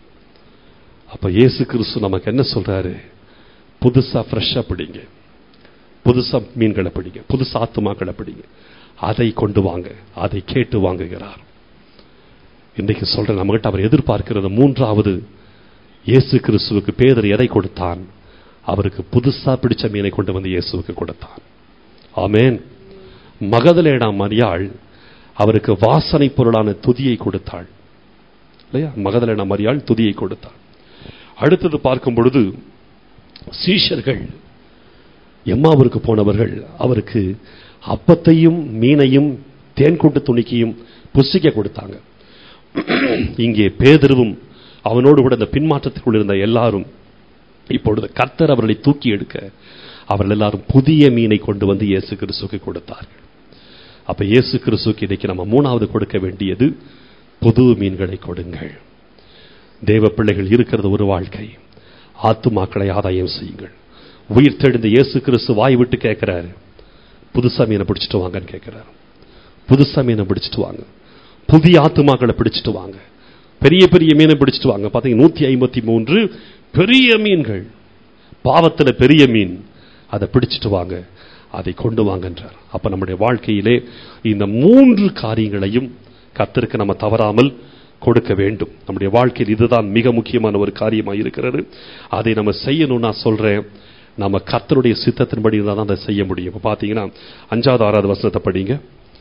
அப்ப இயேசு கிறிஸ்து நமக்கு என்ன சொல்றாரு புதுசா ஃப்ரெஷ்ஷா பிடிங்க புதுசா மீன்களை பிடிங்க புதுசா ஆத்துமாக்களை பிடிங்க அதை கொண்டு வாங்க அதை கேட்டு வாங்குகிறார் இன்னைக்கு சொல்றேன் நம்மகிட்ட அவர் எதிர்பார்க்கிறது மூன்றாவது இயேசு கிறிஸ்துவுக்கு பேதர் எதை கொடுத்தான் அவருக்கு புதுசா பிடிச்ச மீனை கொண்டு வந்து இயேசுவுக்கு கொடுத்தான் ஆமேன் மகதலேடா மரியாள் அவருக்கு வாசனை பொருளான துதியை கொடுத்தாள் இல்லையா மகதலேடா மரியாள் துதியை கொடுத்தாள் அடுத்தது பார்க்கும் பொழுது சீஷர்கள் எம்மாவிற்கு போனவர்கள் அவருக்கு அப்பத்தையும் மீனையும் தேன்கொண்டு துணிக்கையும் புசிக்க கொடுத்தாங்க இங்கே பேதருவும் அவனோடு கூட இந்த பின்மாற்றத்திற்குள் இருந்த எல்லாரும் இப்பொழுது கர்த்தர் அவர்களை தூக்கி எடுக்க அவர்கள் எல்லாரும் புதிய மீனை கொண்டு வந்து இயேசு கிறிஸ்துக்கு கொடுத்தார்கள் அப்ப இயேசு கிறிஸ்துக்கு இன்னைக்கு நம்ம மூணாவது கொடுக்க வேண்டியது புது மீன்களை கொடுங்கள் தேவ பிள்ளைகள் இருக்கிறது ஒரு வாழ்க்கை ஆத்துமாக்களை ஆதாயம் செய்யுங்கள் உயிர் தெழுந்த இயேசு கிறிஸ்து வாய் விட்டு கேட்கிறாரு புதுசா மீனை பிடிச்சிட்டு வாங்கன்னு கேட்கிறாரு புதுசா மீனை பிடிச்சிட்டு வாங்க புதிய ஆத்துமாக்களை பிடிச்சிட்டு வாங்க பெரிய பெரிய மீனை பிடிச்சிட்டு வாங்க பாத்தீங்க நூத்தி ஐம்பத்தி மூன்று பெரிய மீன்கள் பாவத்துல பெரிய மீன் அதை பிடிச்சிட்டு வாங்க அதை கொண்டு வாங்கன்றார் அப்ப நம்முடைய வாழ்க்கையிலே இந்த மூன்று காரியங்களையும் கத்திற்கு நம்ம தவறாமல் கொடுக்க வேண்டும் நம்முடைய வாழ்க்கையில் இதுதான் மிக முக்கியமான ஒரு காரியமாக இருக்கிறது அதை நம்ம செய்யணும் நான் சொல்றேன் நம்ம கர்த்தருடைய சித்தத்தின்படி இருந்தால் தான் அதை செய்ய முடியும் இப்போ பார்த்தீங்கன்னா அஞ்சாவது ஆறாவது வசனத்தை படிங்க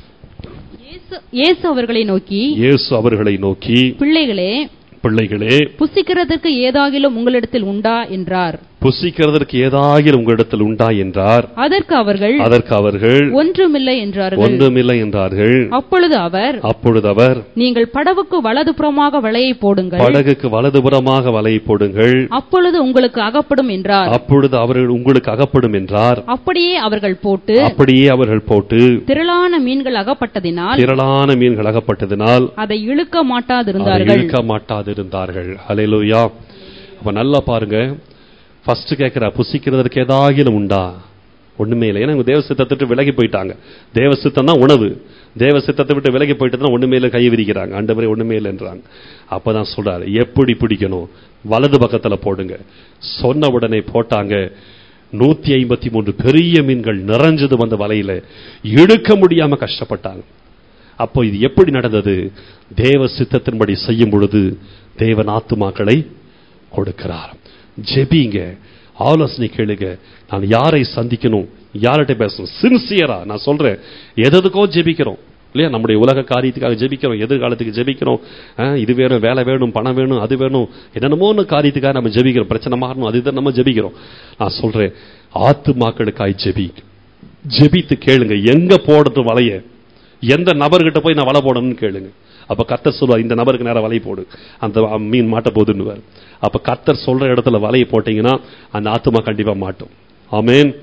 இயேசு- இயேசு அவர்களை நோக்கி இயேசு அவர்களை நோக்கி பிள்ளைகளே பிள்ளைகளே புசிக்கிறதற்கு ஏதாகிலும் உங்களிடத்தில் உண்டா என்றார் புசிக்கிறதற்கு ஏதாகிலும் உங்களிடத்தில் உண்டா என்றார் அதற்கு அவர்கள் அதற்கு அவர்கள் ஒன்றுமில்லை என்றார்கள் ஒன்றுமில்லை என்றார்கள் அப்பொழுது அவர் அப்பொழுது அவர் நீங்கள் படவுக்கு வலதுபுறமாக வலையை போடுங்கள் படகுக்கு வலதுபுறமாக வலையை போடுங்கள் அப்பொழுது உங்களுக்கு அகப்படும் என்றார் அப்பொழுது அவர்கள் உங்களுக்கு அகப்படும் என்றார் அப்படியே அவர்கள் போட்டு அப்படியே அவர்கள் போட்டு திரளான மீன்கள் அகப்பட்டதினால் திரளான மீன்கள் அகப்பட்டதினால் அதை இழுக்க அதை மாட்டாதிருந்தார்கள் இழுக்க மாட்டாதிருந்தார்கள் ஹalleluya அப்ப நல்லா பாருங்க ஃபர்ஸ்ட் கேட்கிற புசிக்கிறதற்கு ஏதாகிலும் உண்டா ஒண்ணுமே இல்லை ஏன்னா இவங்க தேவ சித்தத்தை விட்டு விலகி போயிட்டாங்க தேவ சித்தம் தான் உணவு தேவ சித்தத்தை விட்டு விலகி போயிட்டு ஒண்ணுமே இல்லை கை விரிக்கிறாங்க ஆண்டவரே ஒண்ணுமே இல்லைன்றாங்க அப்பதான் சொல்றாரு எப்படி பிடிக்கணும் வலது பக்கத்துல போடுங்க சொன்ன உடனே போட்டாங்க நூத்தி ஐம்பத்தி மூன்று பெரிய மீன்கள் நிறைஞ்சது வந்த வலையில இழுக்க முடியாம கஷ்டப்பட்டாங்க அப்போ இது எப்படி நடந்தது தேவ சித்தத்தின்படி செய்யும் பொழுது தேவன் ஆத்துமாக்களை கொடுக்கிறார் ஜெபிங்க ஆலோசனை கேளுங்க நான் யாரை சந்திக்கணும் யார்கிட்ட பேசணும் சின்சியரா நான் சொல்றேன் எதுக்கோ ஜெபிக்கிறோம் இல்லையா நம்முடைய உலக காரியத்துக்காக ஜெபிக்கிறோம் எதிர்காலத்துக்கு ஜெபிக்கிறோம் ஆ, இது வேணும் வேலை வேணும் பணம் வேணும் அது வேணும் என்னென்னமோன்னு காரியத்துக்காக நம்ம ஜெபிக்கிறோம் பிரச்சனை மாறணும் அதுதான் நம்ம ஜெபிக்கிறோம் நான் சொல்றேன் ஆத்துமாக்களுக்காய் ஜெபி ஜெபித்து கேளுங்க எங்க போடட்டும் வலைய எந்த நபர்கிட்ட போய் நான் வலை போடணும்னு கேளுங்க அப்ப கர்த்தர் சொல்லுவார் இந்த நபருக்கு நேரம் வலை போடு அந்த மீன் மாட்ட போதுன்னுவார் அப்ப கர்த்தர் சொல்ற இடத்துல வலையை போட்டீங்கன்னா அந்த ஆத்துமா கண்டிப்பா மாட்டும் ஆமென்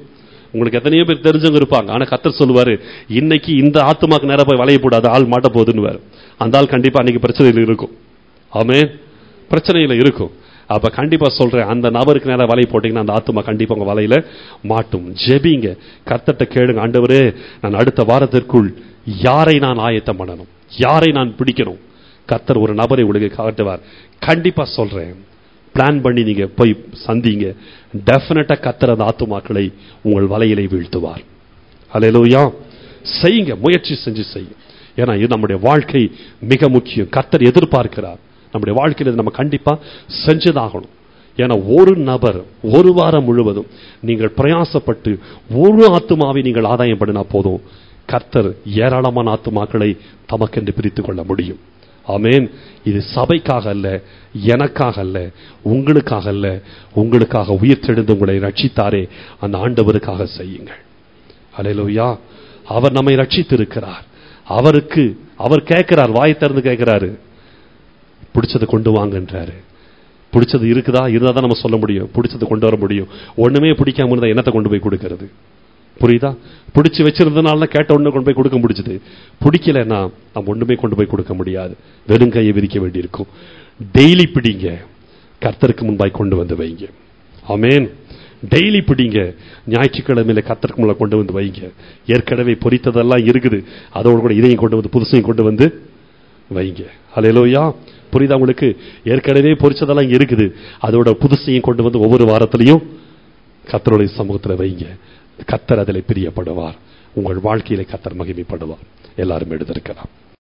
உங்களுக்கு எத்தனையோ பேர் தெரிஞ்சவங்க இருப்பாங்க ஆனா கத்தர் சொல்லுவாரு இன்னைக்கு இந்த ஆத்துமாக்கு நேரம் போய் வளைய போடாது ஆள் மாட்ட போகுதுன்னு அந்த ஆள் கண்டிப்பா அன்னைக்கு பிரச்சனையில் இருக்கும் ஆமே பிரச்சனையில இருக்கும் அப்ப கண்டிப்பா சொல்றேன் அந்த நபருக்கு நேரம் வலை போட்டீங்கன்னா அந்த ஆத்துமா கண்டிப்பா உங்க வலையில மாட்டும் ஜெபிங்க கர்த்தர்ட்ட கேளுங்க ஆண்டவரே நான் அடுத்த வாரத்திற்குள் யாரை நான் ஆயத்தம் பண்ணணும் யாரை நான் பிடிக்கணும் கர்த்தர் ஒரு நபரை உங்களுக்கு காட்டுவார் கண்டிப்பா சொல்றேன் பிளான் பண்ணி நீங்க போய் சந்திங்க டெஃபினட்டா கர்த்தர் அந்த ஆத்துமாக்களை உங்கள் வலையிலே வீழ்த்துவார் அல்லேலூயா செய்யுங்க முயற்சி செஞ்சு செய்யுங்க ஏன்னா இது நம்முடைய வாழ்க்கை மிக முக்கியம் கர்த்தர் எதிர்பார்க்கிறார் நம்முடைய வாழ்க்கையில் இதை நம்ம கண்டிப்பா செஞ்சுதாகணும் ஏன்னா ஒரு நபர் ஒரு வாரம் முழுவதும் நீங்கள் பிரயாசப்பட்டு ஒரு ஆத்துமாவை நீங்கள் ஆதாயம் பண்ணினா போதும் கர்த்தர் ஏராளமான ஆத்துமாக்களை தமக்கென்று பிரித்துக் கொள்ள முடியும் ஆமேன் இது சபைக்காக அல்ல எனக்காக அல்ல உங்களுக்காக அல்ல உங்களுக்காக உயிர் தெழுந்து உங்களை ரட்சித்தாரே அந்த ஆண்டவருக்காக செய்யுங்கள் அலையலோயா அவர் நம்மை ரட்சித்திருக்கிறார் அவருக்கு அவர் கேட்கிறார் வாய் திறந்து கேட்கிறாரு பிடிச்சதை கொண்டு வாங்கன்றாரு பிடிச்சது இருக்குதா இருந்தா தான் நம்ம சொல்ல முடியும் பிடிச்சதை கொண்டு வர முடியும் ஒண்ணுமே பிடிக்காம இருந்தா என்னத்தை கொண்டு போய் கொடுக்கறது புரியுதா பிடிச்சு வச்சிருந்தனால கேட்ட ஒண்ணு கொண்டு போய் கொடுக்க முடிச்சது பிடிக்கலன்னா நம்ம ஒண்ணுமே கொண்டு போய் கொடுக்க முடியாது வெறும் கையை விரிக்க வேண்டியிருக்கும் டெய்லி பிடிங்க கர்த்தருக்கு முன்பாய் கொண்டு வந்து வைங்க ஆமேன் டெய்லி பிடிங்க ஞாயிற்றுக்கிழமையில கத்தருக்கு முன்ன கொண்டு வந்து வைங்க ஏற்கனவே பொரித்ததெல்லாம் இருக்குது அதோடு கூட இதையும் கொண்டு வந்து புதுசையும் கொண்டு வந்து வைங்க அலையலோயா புரியுதா உங்களுக்கு ஏற்கனவே பொரிச்சதெல்லாம் இங்க இருக்குது அதோட புதுசையும் கொண்டு வந்து ஒவ்வொரு வாரத்திலையும் கத்தருடைய சமூகத்துல வைங்க கத்தர் அதில் பிரியப்படுவார் உங்கள் வாழ்க்கையில கத்தர் மகிமைப்படுவார் எல்லாரும் எடுத்திருக்கலாம்